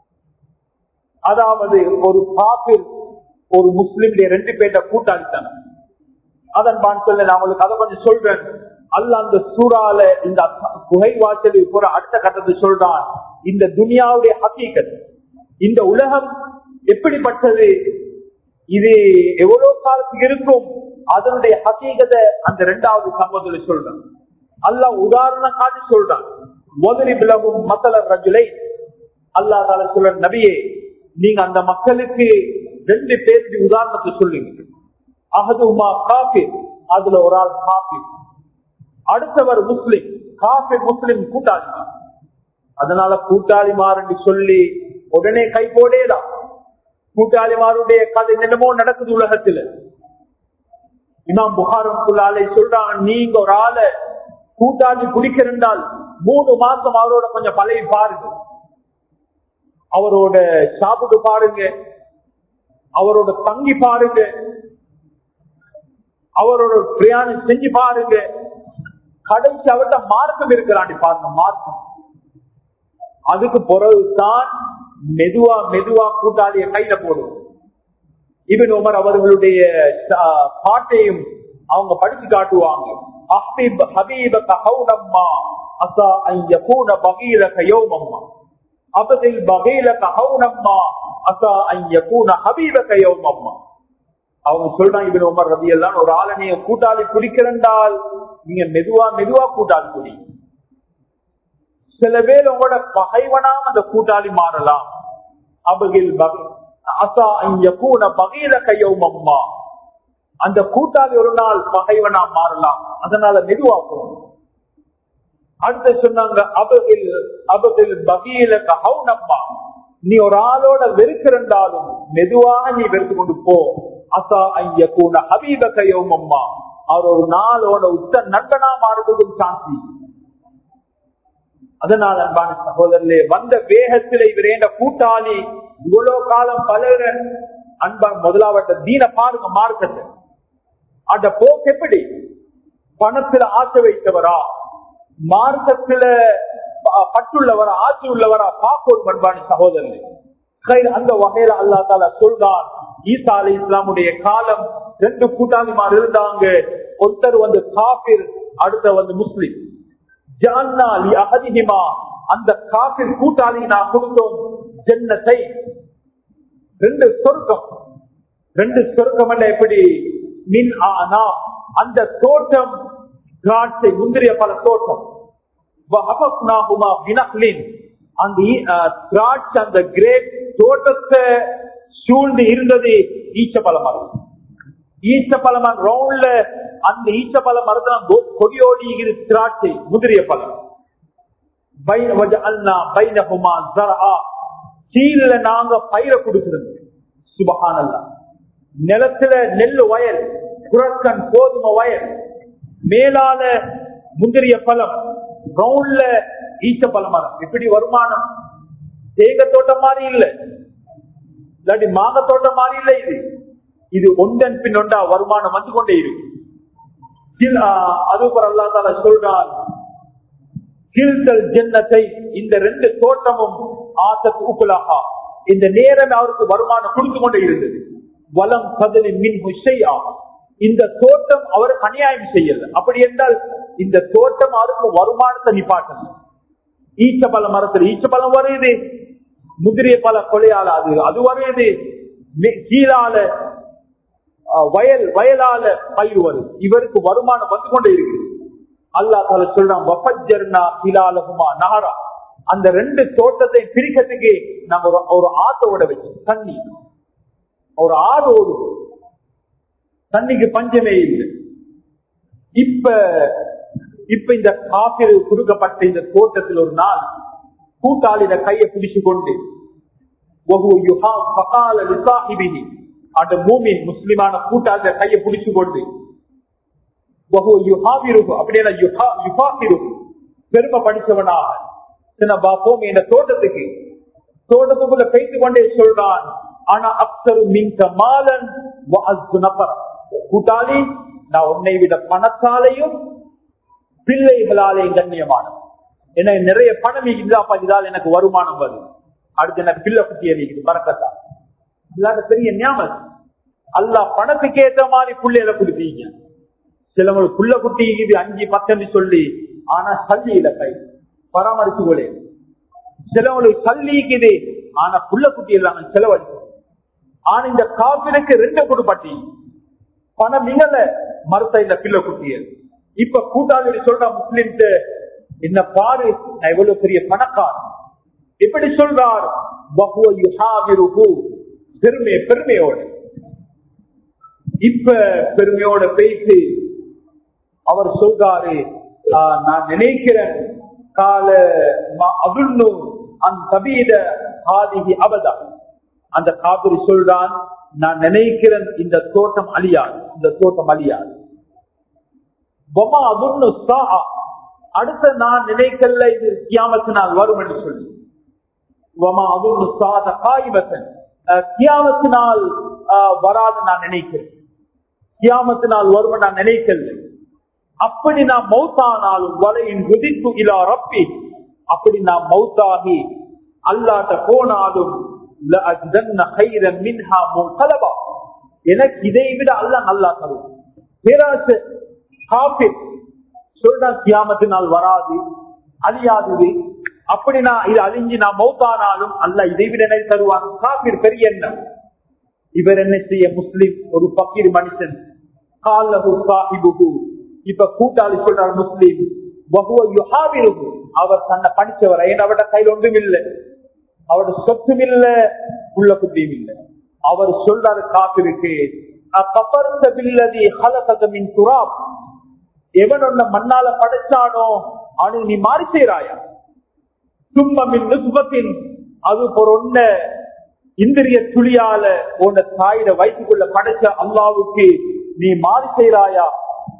அதாவது ஒரு காபிர் ஒரு முஸ்லிம்டைய ரெண்டு பேர்ட்ட கூட்டாளித்தனம் அதன் பான் சொல்ல நான் உங்களுக்கு அதை கொஞ்சம் சொல்றேன் அல்ல அந்த சூறால இந்த குகை வாசல் போற அடுத்த கட்டத்தை சொல்றான் இந்த துனியாவுடைய ஹக்கீக்கத் இந்த உலகம் எப்படிப்பட்டது இது எவ்வளவு காலத்துக்கு இருக்கும் அதனுடைய ஹக்கீகத்தை அந்த இரண்டாவது சம்பவத்துல சொல்றான் அல்ல உதாரணம் காட்டி சொல்றான் முதலி விலகும் மக்கள ரஜுலை அல்லா தால சொல்ற நபியே நீங்க அந்த மக்களுக்கு ரெண்டு பேருக்கு உதாரணத்தை சொல்லுங்க அகதுமா காஃபி அதுல ஒரு ஆள் காஃபி அடுத்தவர் முஸ்லிம் காஃபி முஸ்லிம் கூட்டாளி அதனால கூட்டாளிமார் என்று சொல்லி உடனே கை போடேதான் கூட்டாளிமாருடைய கதை என்னமோ நடக்குது உலகத்துல இமாம் புகாரம் குல்லாலை சொல்றாங்க நீங்க ஒரு ஆளை கூட்டாளி குடிக்கிறண்டால் மூணு மாசம் அவரோட கொஞ்சம் பழகி பாருங்க அவரோட சாப்பிட்டு பாருங்க அவரோட தங்கி பாருங்க அவரோட பிரயாணம் செஞ்சு பாருங்க கடைசி அவர்கிட்ட மார்க்கம் இருக்கிறாண்டி பாருங்க மார்க்கம் அதுக்கு பிறகுதான் மெதுவா மெதுவா கூட்டாளிய கையில போடும் இவன் உமர் அவர்களுடைய பாட்டையும் அவங்க படிச்சு காட்டுவாங்க அஹ்பிப் ஹபீபக ஹவுனம்மா அசா அன் யகூன பகீலக யௌமம்மா அபதில் பகீலக ஹவுனம்மா அசா அன் யகூன ஹபீபக யௌமம்மா அவங்க சொல்றாங்க இவன் உமர் ரவி எல்லாம் ஒரு ஆளை நீங்க கூட்டாளி குடிக்கிறண்டால் நீங்க மெதுவா மெதுவா கூட்டாளி குடி சில பேர் உங்களோட பகைவனாம் அந்த கூட்டாளி மாறலாம் அபகில் அசா ஐயக்கூன பகையில கையவுமம்மா அந்த கூட்டாளி ஒரு நாள் பகைவனா மாறலாம் அதனால மெதுவா போகணும் அடுத்து சொன்னாங்க அபகில் அபகில் பகீல கஹவுனம்மா நீ ஒரு ஆளோட வெறுக்கிறண்டாலும் மெதுவாக நீ வெறுத்து கொண்டு போ அசா ஐயக்கூன ஹபீப கையவுமம்மா அவர் ஒரு நாளோட உத்த நண்பனா மாறுவதும் சாந்தி அதனால் அன்பான சகோதரர்களே வந்த வேகத்தில் இவர் ஏண்ட கூட்டாளி இவ்வளவு காலம் பலர அன்பான் முதலாவட்ட தீன பாருங்க மார்க்கத்தை அந்த போக்கு எப்படி பணத்துல ஆசை வைத்தவரா மார்க்கத்துல பட்டுள்ளவரா ஆட்சி உள்ளவரா பாக்கோர் அன்பான சகோதரர்களே அந்த வகையில அல்லா தால சொல்றான் ஈசா அலி இஸ்லாமுடைய காலம் ரெண்டு கூட்டாளிமார் இருந்தாங்க ஒருத்தர் வந்து காபிர் அடுத்த வந்து முஸ்லிம் அந்த காப்பில் கூட்டாளி நான் கொடுத்தோம் ஜன்னத்தை ரெண்டு சொர்க்கம் ரெண்டு சொர்க்கம் அல்ல எப்படி மின் ஆனா அந்த தோட்டம் திராட்சை முந்திரிய பல தோட்டம் அந்த திராட்சை அந்த கிரேப் தோட்டத்தை சூழ்ந்து இருந்தது ஈச்சப்பழ மரம் ஈச்சப்பழ மரம் ரவுண்ட்ல அந்த ஈச்சப்பழ மரத்தான் கொடியோடி திராட்சை முதிரிய பழம் சீல நாங்க பயிர கொடுக்கிறது சுபகானல்லா நிலத்துல நெல்லு வயல் குரக்கன் கோதுமை வயல் மேலால முந்திரிய பழம் ரவுண்ட்ல ஈச்ச பழம் மரம் எப்படி வருமானம் தேங்க தோட்டம் மாதிரி இல்ல இல்லாட்டி மாக தோட்டம் மாதிரி இல்ல இது இது ஒன்றன் பின் ஒன்றா வருமானம் வந்து கொண்டே இருக்கு கில்- ஆ, அதுபோல் அல்லா தால சொல்றான் கில்தல் ஜன்னத்தை இந்த ரெண்டு தோட்டமும் ஆசத் உக்குலஹா இந்த நேரம் அவருக்கு வருமானம் கொடுத்து கொண்டே இருந்தது வலம் கதலி மின் ஹுஷையா இந்த தோட்டம் அவருக்கு அநியாயம் செய்யல அப்படி என்றால் இந்த தோட்டம் அவருக்கு வருமானத்தை நிப்பாட்டணும் ஈச்சபல மரத்தில் ஈச்சபலம் வருது முதிரிய பல கொலையால அது அது வருது மே- கீழால அஹ், வயல் வயலால பயிர் வரும் இவருக்கு வருமானம் வந்து கொண்டே இருக்கு அல்லா தால சொல்றான் வஃபஜ்ஜர்னா ஹிலாலஹுமா நஹரா அந்த ரெண்டு தோட்டத்தை பிரிக்கிறதுக்கு நம்ம ஒரு ஒரு ஆத்தோட வச்சு தண்ணி ஒரு ஆறு ஓடும் தண்ணிக்கு பஞ்சமே இல்லை இப்ப இப்ப இந்த காப்பில் கொடுக்கப்பட்ட இந்த தோட்டத்தில் ஒரு நாள் கூட்டாளிட கையை பிடிச்சு கொண்டு وهو يحاول فقال لصاحبه அந்த பூமி முஸ்லிமான கூட்டாளிட கையை பிடிச்சு கொண்டு وهو يحاوره அப்படின்னா யுஹா யுஹாபிரு பெருமை படிச்சவனாக சின்ன பாப்போம் இந்த தோட்டத்துக்கு தோட்டத்துக்குள்ள பேசிக் கொண்டே சொல்றான் ஆனா அப்சரு மிங்க மாலன் வஅஸ்து நபர கூட்டாளி நான் உன்னை விட பணத்தாலையும் பிள்ளைகளாலேயும் கண்ணியமானவன் எனக்கு நிறைய பணம் இருந்தா இதால் எனக்கு வருமானம் வரும் அடுத்து எனக்கு பிள்ளை குட்டி அளிக்குது பறக்கத்தா இல்லாத பெரிய ஞாபகம் அல்லா பணத்துக்கு ஏத்த மாதிரி பிள்ளைகளை கொடுத்தீங்க சிலவங்களுக்கு புள்ள குட்டி இது அஞ்சு பத்துன்னு சொல்லி ஆனா சல்லி இல்ல கை பராமரிச்சு கொள்ளே சிலவங்களுக்கு சல்லி இருக்குது ஆனா புள்ள குட்டி இல்லாம செலவழிச்சு ஆனா இந்த காப்பிற்கு ரெண்டு கொடுப்பட்டி பணம் மிகல மறுத்த இந்த பிள்ளை குட்டியல் இப்ப கூட்டாளி சொல்ற முஸ்லிம் என்ன பாரு நான் எவ்வளவு பெரிய பணக்கார் இப்படி சொல்றார் வஹுவ யுஹாவிருஹு. பெருமை பெருமையோட இப்ப பெருமையோட பேசி அவர் சொல்றாரு "ஆஹ், நான் நினைக்கிறேன் கால அபுன்னு அந்த தபீத ஆதிகி அபதா அந்த காபிரி சொல்றான் நான் நினைக்கிறேன் இந்த தோட்டம் அழியாது இந்த தோட்டம் அழியாது பொம்மா அபுன்னு சாஹா அடுத்த நான் நினைக்கல இது கியாமத்து நாள் வரும் என்று சொல்லி வமா அபுன்னு சாத காயிபத்தன் கியாமத்து நாள் ஆஹ், வராது நான் நினைக்கிறேன் கியாமத்து நாள் வரும் நான் நினைக்கல அப்படி நான் மௌத்தானாலும் வலையின் குதித்து இலா ரப்பி அப்படி நான் மௌத்தாகி அல்லாட்ட போனாலும் லஅஜ்தன்ன கைரன் மின்ஹா முன்கலபா. எனக்கு இதை விட அல்ல நல்லா தருவான் பேராசு காபிர் சொல்றான் கியாமத்து நாள் வராது அழியாதது அப்படி நான் இது அழிஞ்சு நான் மௌத்தானாலும் அல்ல இதை விட எனக்கு தருவான் காபிர் பெரிய எண்ணம் இவர் என்ன செய்ய முஸ்லிம் ஒரு பக்கீர் மனுஷன் காலஹு சாஹிபுஹு இப்ப கூட்டாளி சொல்றார் முஸ்லிம் வஹுவ யுஹாவிருஹு அவர் தன்னை படிச்சவர் ஏன் அவட கையில் ஒன்றும் இல்லை அவரோட சொத்தும் இல்ல உள்ள புத்தியும் இல்லை அவர் சொல்றாரு காப்பிருக்கு அக்கபர்ந்த பில்லதி ஹலகத மின் துராப் எவன் உன்னை மண்ணால படைச்சானோ அவனு நீ மாறி செய்யறாயா தும்மமின் நுசுபத்தின் அது ஒரு ஒன்ன இந்திரிய துளியால உன்னை தாயிட வயிற்றுக்குள்ள படைச்ச அல்லாவுக்கு நீ மாறி செய்யறாயா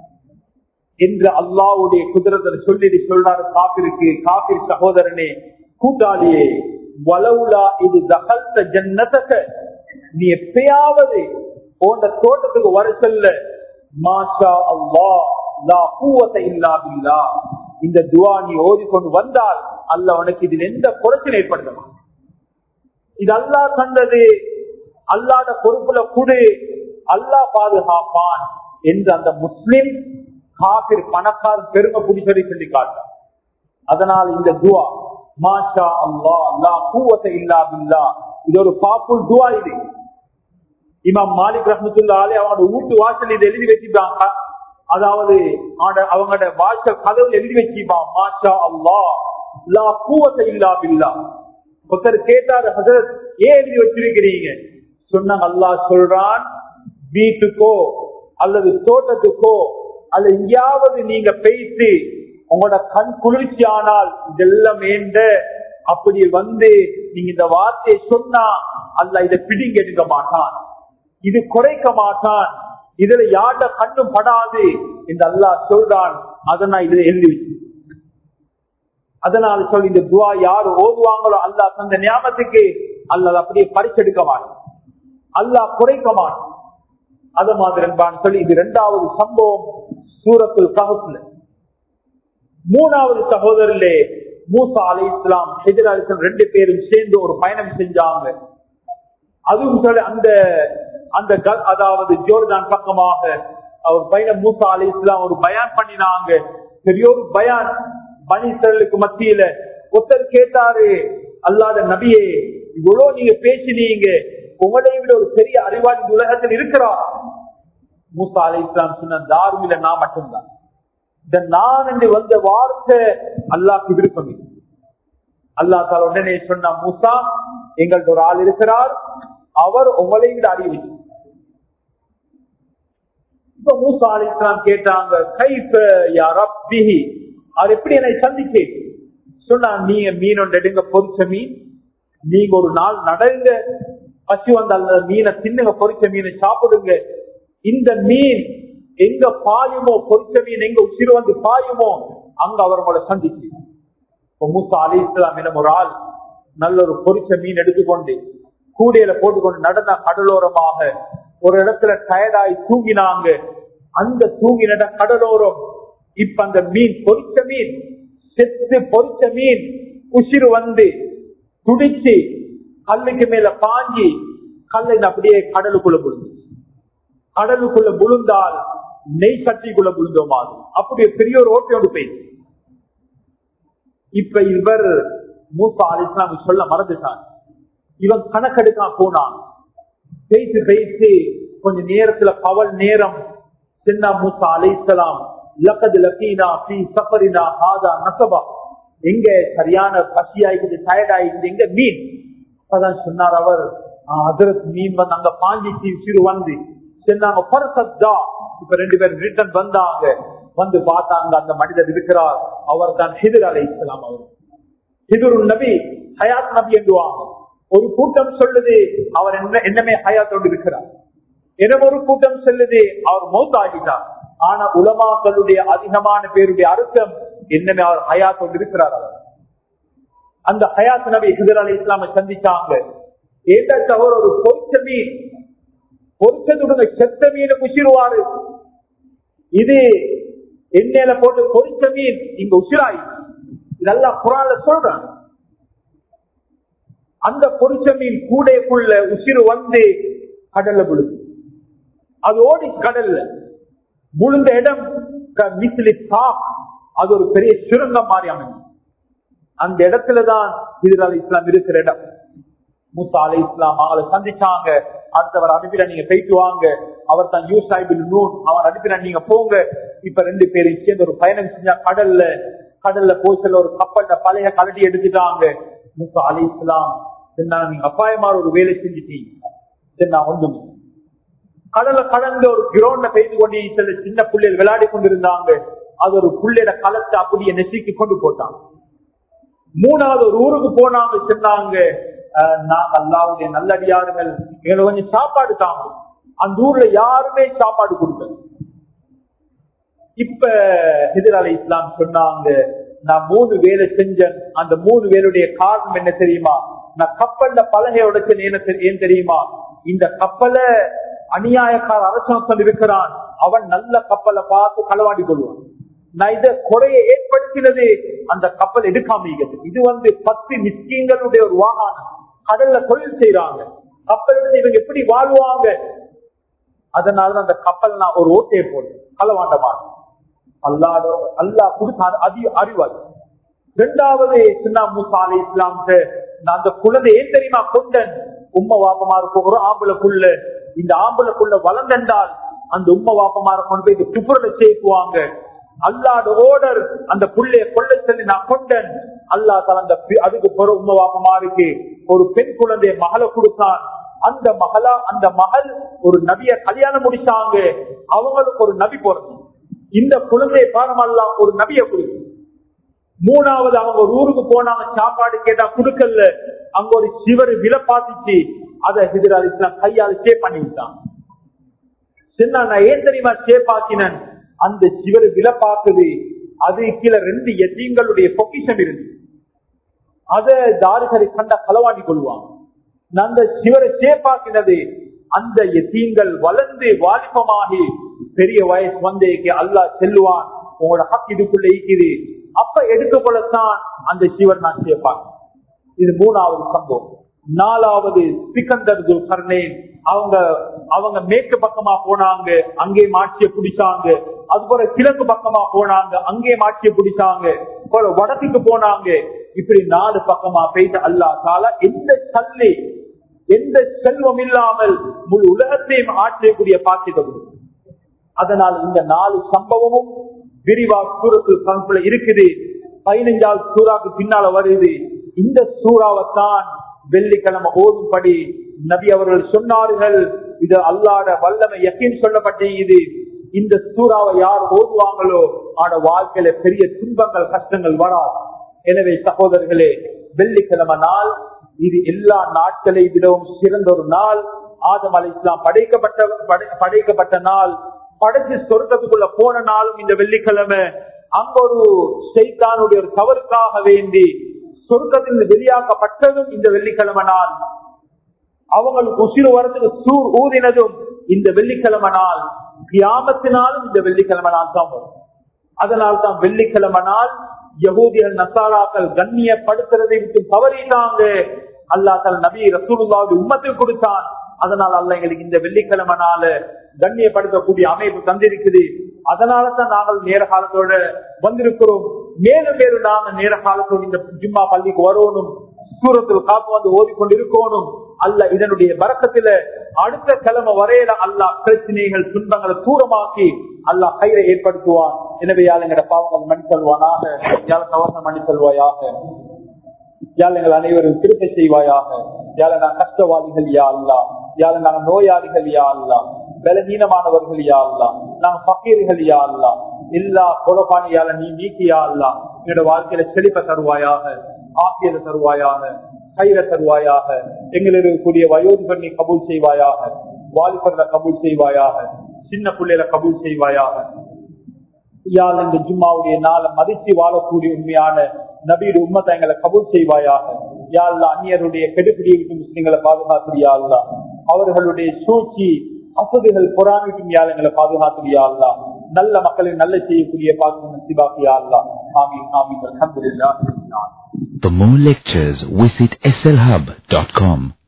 என்று அல்லாவுடைய குதிரத்தை சொல்லி சொல்றாரு காப்பிற்கு காப்பிர் சகோதரனே கூட்டாளியே வலவுலா இது தகல்த ஜன்னதக நீ எப்பயாவது போன்ற தோட்டத்துக்கு வர சொல்ல மாஷா அல்லா லா கூவத்தை இல்லா பில்லா இந்த துவா நீ ஓதிக்கொண்டு வந்தால் அல்ல உனக்கு இதில் எந்த குறைச்சல் ஏற்படுத்தமா இது அல்லா கண்டது அல்லாத பொறுப்புல குடு அல்லா பாதுகாப்பான் என்று அந்த முஸ்லிம் காபிர் பணக்கார பெருமை புடிச்சதை சொல்லி காட்டார் அதனால் இந்த துவா மாஷா அல்லா லா கூவத்தை இல்லா பில்லா இது ஒரு பாப்புல் துவா இது இமாம் மாலிக் ரஹமத்துல்லாலே அவனோட வீட்டு வாசல் இதை எழுதி வச்சுட்டாங்க அதாவது அவனோட- அவங்களோட வாசல் கதவுல எழுதி வச்சுப்பான் மாஷா அல்லா லா கூவத்தை இல்லா பில்லா ஒருத்தர் கேட்டாரு ஹசரத் ஏன் எழுதி வச்சிருக்கிறீங்க சொன்னாங்க அல்லாஹ் சொல்றான் வீட்டுக்கோ அல்லது தோட்டத்துக்கோ அல்லது எங்கேயாவது நீங்க பேசி உங்களோட கண் குளிர்ச்சி ஆனால் இதெல்லாம் ஏண்ட அப்படி வந்து நீங்க இந்த வார்த்தையை சொன்னா அல்ல இதை பிடிங்க எடுக்க மாட்டான் இது குறைக்க மாட்டான் இதுல யார்ட கண்ணும் படாது என்று அல்லாஹ் சொல்றான் அதை நான் இதுல எழுதி வச்சு அதனால சொல்லி இந்த துவா யாரு ஓதுவாங்களோ அல்லாஹ் தந்த ஞாபகத்துக்கு அல்லாஹ் அப்படியே பறிச்செடுக்க மாட்டான் அல்லாஹ் குறைக்க மாட்டான் அது மாதிரி என்பான்னு சொல்லி இது இரண்டாவது சம்பவம் சூரத்துல் கஹப்ல மூணாவது சகோதரிலே மூசா அலை இஸ்லாம் ஹெஜர் அலி இஸ்லாம் ரெண்டு பேரும் சேர்ந்து ஒரு பயணம் செஞ்சாங்க அதுவும் சொல்லி அந்த அந்த க- அதாவது ஜோர்தான் பக்கமாக அவர் பயணம் மூசா அலி இஸ்லாம் ஒரு பயான் பண்ணினாங்க பெரிய ஒரு பயான் மனிதர்களுக்கு மத்தியில ஒருத்தர் கேட்டாரு அல்லாத நபியே இவ்வளவு நீங்க பேசினீங்க உங்களை விட ஒரு பெரிய அறிவாளி இந்த உலகத்தில் இருக்கிறார் மூசா அலை இஸ்லாம் சொன்ன தார்மில நான் மட்டும்தான் இந்த நான் என்று வந்த வார்த்தை அல்லாஹ்க்கு விருப்பம் இல்லை. அல்லாஹ் தால உடனே சொன்ன மூசா எங்கள்ட்ட ஒரு ஆள் இருக்கிறார் அவர் உங்களை விட அறிவு இப்ப மூசா அலி இஸ்லாம் கேட்டாங்க கைஃப யா ரப்பிஹி அவர் எப்படி என்னை சந்திச்சேன் சொன்னா நீங்க மீன் ஒன்று எடுங்க பொரிச்ச மீன் நீங்க ஒரு நாள் நடங்க பசி வந்த அந்த மீனை தின்னுங்க பொரிச்ச மீனை சாப்பிடுங்க இந்த மீன் எங்க பாயுமோ பொரிச்ச மீன் எங்க உசிறு வந்து பாயுமோ அங்க அவர் உங்களை சந்திச்சு இப்ப மூசா அலி இஸ்லாம் எனும் ஒரு ஆள் நல்ல ஒரு பொரிச்ச மீன் எடுத்துக்கொண்டு கூடையில போட்டுக்கொண்டு நடந்த கடலோரமாக ஒரு இடத்துல டயர்டாய் தூங்கினாங்க அந்த தூங்கின இடம் கடலோரம் இப்ப அந்த மீன் பொரிச்ச மீன் செத்து பொரிச்ச மீன் உசிறு வந்து துடிச்சு கல்லுக்கு மேல பாஞ்சி கல்லை அப்படியே கடலுக்குள்ள விழுந்து கடலுக்குள்ள விழுந்தால் நெய் சட்டிக்குள்ள விழுந்தோ மாதிரி அப்படியே பெரிய ஒரு ஓட்டையோடு போயிடுச்சு இப்ப இவர் மூசா அலிஸ்லாம் சொல்ல மறந்துட்டான் இவன் கணக்கெடுக்கா போனான் பேசி பேசி கொஞ்ச நேரத்துல பவல் நேரம் சின்ன மூசா அலிஸ்லாம் லக்கது லக்கீனா பி சஃபரினா ஹாதா நசபா எங்க சரியான பசி ஆயிக்குது டயர்ட் ஆயிக்குது எங்க மீன் அப்பதான் சொன்னார் அவர் அதற்கு மீன் வந்து அங்க பாஞ்சிச்சு சிறு வந்து சொன்னாங்க பரசத்தா இப்ப ரெண்டு பேரும் ரிட்டர்ன் வந்தாங்க வந்து பார்த்தாங்க அந்த மனிதர் இருக்கிறார் அவர் தான் ஹிதர் அலை இஸ்லாம் அவர் ஹிதுரு நபி ஹயாத் நபி என்றுவாங்க ஒரு கூட்டம் சொல்லுது அவர் என்ன என்னமே ஹயாத்தோடு இருக்கிறார் என ஒரு கூட்டம் சொல்லுது அவர் மௌத் ஆகிட்டார் ஆனா உலமாக்களுடைய அதிகமான பேருடைய அர்த்தம் என்னமே அவர் ஹயாத்தோடு இருக்கிறார் அவர் அந்த ஹயாத் நபி ஹிதர் அலி இஸ்லாமை சந்திச்சாங்க ஏட்ட தவிர ஒரு பொறிச்ச மீன் பொறிச்சதுடன் செத்த மீனை குசிருவாரு இது எண்ணெயில போட்டு பொறிச்ச மீன் இங்க உசிராயி இதெல்லாம் குரான்ல சொல்றான் அந்த பொறிச்ச மீன் கூடைக்குள்ள உசிறு வந்து கடல்ல விழுது அது ஓடி கடல்ல விழுந்த இடம் க- மிஸ்லி சாப் அது ஒரு பெரிய சுரங்கம் மாதிரி அமைஞ்சு அந்த இடத்துலதான் ஹிதர் அலி இஸ்லாம் இருக்கிற இடம் மூசா அலை இஸ்லாம் அவங்களை சந்திச்சாங்க அடுத்தவர் அனுப்பிட நீங்க போயிட்டு வாங்க அவர் தான் யூ சாஹிபில் நூன் அவர் அனுப்பிட நீங்க போங்க இப்ப ரெண்டு பேரும் சேர்ந்து ஒரு பயணம் செஞ்சா கடல்ல கடல்ல போச்சல ஒரு கப்பல்ல பழைய கலட்டி எடுத்துட்டாங்க மூசா அலை இஸ்லாம் சொன்னா நீங்க அப்பாயமார் ஒரு வேலை செஞ்சுட்டீங்க சரி நான் ஒன்றும் கடலை கடந்த ஒரு கிரௌண்ட்ல பெய்து கொண்டு சில சின்ன புள்ளைகள் விளையாடி கொண்டிருந்தாங்க அது ஒரு புள்ளையோட களத்தை அப்படியே நெசுக்கி கொண்டு போட்டாங்க மூணாவது ஒரு ஊருக்கு போனாங்க சொன்னாங்க அஹ், நாங்க அல்லாவுடைய நல்லடியாருங்கள் எங்களுக்கு கொஞ்சம் சாப்பாடு தாங்க அந்த ஊர்ல யாருமே சாப்பாடு கொடுக்கல இப்ப ஹிதர் அலி இஸ்லாம் சொன்னாங்க நான் மூணு வேலை செஞ்சேன் அந்த மூணு வேலையுடைய காரணம் என்ன தெரியுமா நான் கப்பல்ல பலகை உடைச்சேன் என்ன தெரி- ஏன் தெரியுமா இந்த கப்பலை அநியாயக்கார அரசாங்கம் இருக்கிறான் அவன் நல்ல கப்பலை பார்த்து களவாடி கொள்வான் நான் இத குறைய ஏற்படுத்தினது அந்த கப்பல் எடுக்காம இருக்குது. இது வந்து பத்து மிஸ்கீங்களுடைய ஒரு வாகனம் கடல்ல தொழில் செய்யறாங்க கப்பல் எடுத்து இவங்க எப்படி வாழ்வாங்க அதனால அந்த கப்பல் நான் ஒரு ஓட்டையை போட்டேன் களவாண்டமான அல்லாத அல்லாஹ் கொடுத்த அதி அறிவாளி இரண்டாவது சின்ன மூசா அலி இஸ்லாம்க்கு நான் அந்த குழந்தை ஏன் தெரியுமா கொண்டன் உம்ம வாப்பமா இருக்கும் ஒரு ஆம்பளைக்குள்ள இந்த ஆம்பளைக்குள்ள வளர்ந்தென்றால் அந்த உம்ம வாப்பமார கொண்டு போய் இந்த குப்புறல சேர்க்குவாங்க அல்லாத ஓடர் அந்த புள்ளைய கொள்ள சொல்லி நான் கொண்டன் அல்லா தல அந்த பி- அதுக்கு பிற உம்ம வாப்பமாருக்கு ஒரு பெண் குழந்தைய மகளை கொடுத்தான் அந்த மகளா அந்த மகள் ஒரு நபிய கல்யாணம் முடிச்சாங்க அவங்களுக்கு ஒரு நபி பிறந்து இந்த குழந்தைய பாரமல்லா ஒரு நபிய கொடுக்கும் மூணாவது அவங்க ஒரு ஊருக்கு போனாங்க சாப்பாடு கேட்டா குடுக்கல அங்க ஒரு சிவர் விலை பாத்துச்சு அதை ஹிதர் அலி இஸ்லாம் கையால சே பண்ணி விட்டான் சின்ன நான் ஏன் தெரியுமா சேப்பாக்கினேன் அந்த சிவர் விலை பார்க்குது அது கீழே ரெண்டு எத்தீங்களுடைய பொக்கிஷம் இருந்து அத தாரிகரை கண்ட களவாடி கொள்வாங்க நான் அந்த சிவரை சேப்பாக்கினது அந்த எத்தீங்கள் வளர்ந்து வாலிபமாகி பெரிய வயசு வந்து அல்லாஹ் செல்லுவான் உங்களோட ஹக் இதுக்குள்ள இருக்குது அப்ப எடுத்துக்கொள்ளத்தான் அந்த சிவன் நான் சேர்ப்பான் இது மூணாவது சம்பவம் நாலாவது சிக்கந்தர் கர்ணேன் அவங்க அவங்க மேற்கு பக்கமா போனாங்க அங்கே மாட்சிய பிடிச்சாங்க அது போல கிழக்கு பக்கமா போனாங்க அங்கே மாட்சிய பிடிச்சாங்க போல வடக்குக்கு போனாங்க இப்படி நாலு பக்கமா போயிட்டு அல்லா தாலா எந்த சல்லி எந்த செல்வம் இல்லாமல் முழு உலகத்தையும் ஆற்றக்கூடிய பாக்கியத்தை அதனால் இந்த நாலு சம்பவமும் விரிவா சூரத்து கணக்குல இருக்குது பதினைஞ்சாவது சூறாக்கு பின்னால வருது இந்த சூறாவைத்தான் வெள்ளிக்கிழமை ஓதும்படி நபி அவர்கள் சொன்னார்கள் இது அல்லாட வல்லமை எக்கின் சொல்லப்பட்ட இது இந்த சூறாவை யார் ஓதுவாங்களோ ஆட வாழ்க்கையில பெரிய துன்பங்கள் கஷ்டங்கள் வராது எனவே சகோதரர்களே வெள்ளிக்கிழமை நாள் இது எல்லா நாட்களை விடவும் சிறந்த ஒரு நாள் ஆதம் அலை இஸ்லாம் படைக்கப்பட்ட படைக்கப்பட்ட நாள் படைச்சு சொர்க்கத்துக்குள்ள போன நாளும் இந்த வெள்ளிக்கிழமை அங்க ஒரு செய்தானுடைய ஒரு தவறுக்காக வேண்டி சொர்க்கத்தில் வெளியாக்கப்பட்டதும் இந்த வெள்ளிக்கிழமை நாள் அவங்களுக்கு உசிறு வரதுக்கு சூர் ஊதினதும் இந்த வெள்ளிக்கிழமை நாள் கியாமத்தினாலும் இந்த வெள்ளிக்கிழமை நாள் தான் வரும் அதனால் தான் வெள்ளிக்கிழமை நாள் யகூதியல் நசாராக்கள் கண்ணியப்படுத்துறதை விட்டு தவறிட்டாங்க அல்லா தல் நபி ரசூலுல்லாவுடைய உம்மத்துக்கு கொடுத்தான் அதனால் அல்ல எங்களுக்கு இந்த வெள்ளிக்கிழமை நாள கண்ணியப்படுத்தக்கூடிய அமைப்பு தந்திருக்குது அதனால தான் நாங்கள் நேர காலத்தோட வந்திருக்கிறோம் மேலும் மேலும் நாங்க நேர காலத்தோடு இந்த ஜிம்மா பள்ளிக்கு வரணும் சூரத்தில் காப்பு வந்து ஓடிக்கொண்டிருக்கணும் அல்ல இதனுடைய பறக்கத்துல அடுத்த கிழமை வரையில அல்லா பிரச்சனைகள் துன்பங்களை தூரமாக்கி அல்லா கயிறை ஏற்படுத்துவான் எனவே யாழ் எங்கட பாவங்கள் மணி செல்வானாக யாழ் தவசம் மணி செல்வாயாக யாழ் எங்கள் அனைவரும் திருப்பை செய்வாயாக யாழ நான் கஷ்டவாதிகள் யா அல்லா யாழ நாங்க நோயாளிகள் யா அல்லா பலகீனமானவர்கள் யா அல்லா நாங்க பக்கீர்கள் யா அல்லா எல்லா கொலபானியால நீ நீக்கியா அல்லா என்னோட வாழ்க்கையில செழிப்ப தருவாயாக ஆக்கியத தருவாயாக கயிற தருவாயாக எங்களில் இருக்கக்கூடிய வயோதிபர் நீ கபூல் செய்வாயாக வாலிபர்ல கபூல் செய்வாயாக சின்ன பிள்ளையில கபூல் செய்வாயாக யாழ் இந்த ஜும்மாவுடைய நாளை மதித்து வாழக்கூடிய உண்மையான நபீடு உம்மத்தை எங்களை கபூல் செய்வாயாக யாழ்ல அந்நியருடைய கெடுபிடிக்கு முஸ்லிம்களை பாதுகாத்திரியா அல்லா அவர்களுடைய சூழ்ச்சி அசதிகள் பொறாமைக்கும் யாழ் எங்களை பாதுகாத்திரியா அல்லா நல்ல மக்களை நல்ல செய்யக்கூடிய பாதுகாப்பு சிவாக்கியா அல்லா ஆமீன் ஆமீன் அல்ஹம்துலில்லாஹ் For more lectures, visit slhub.com.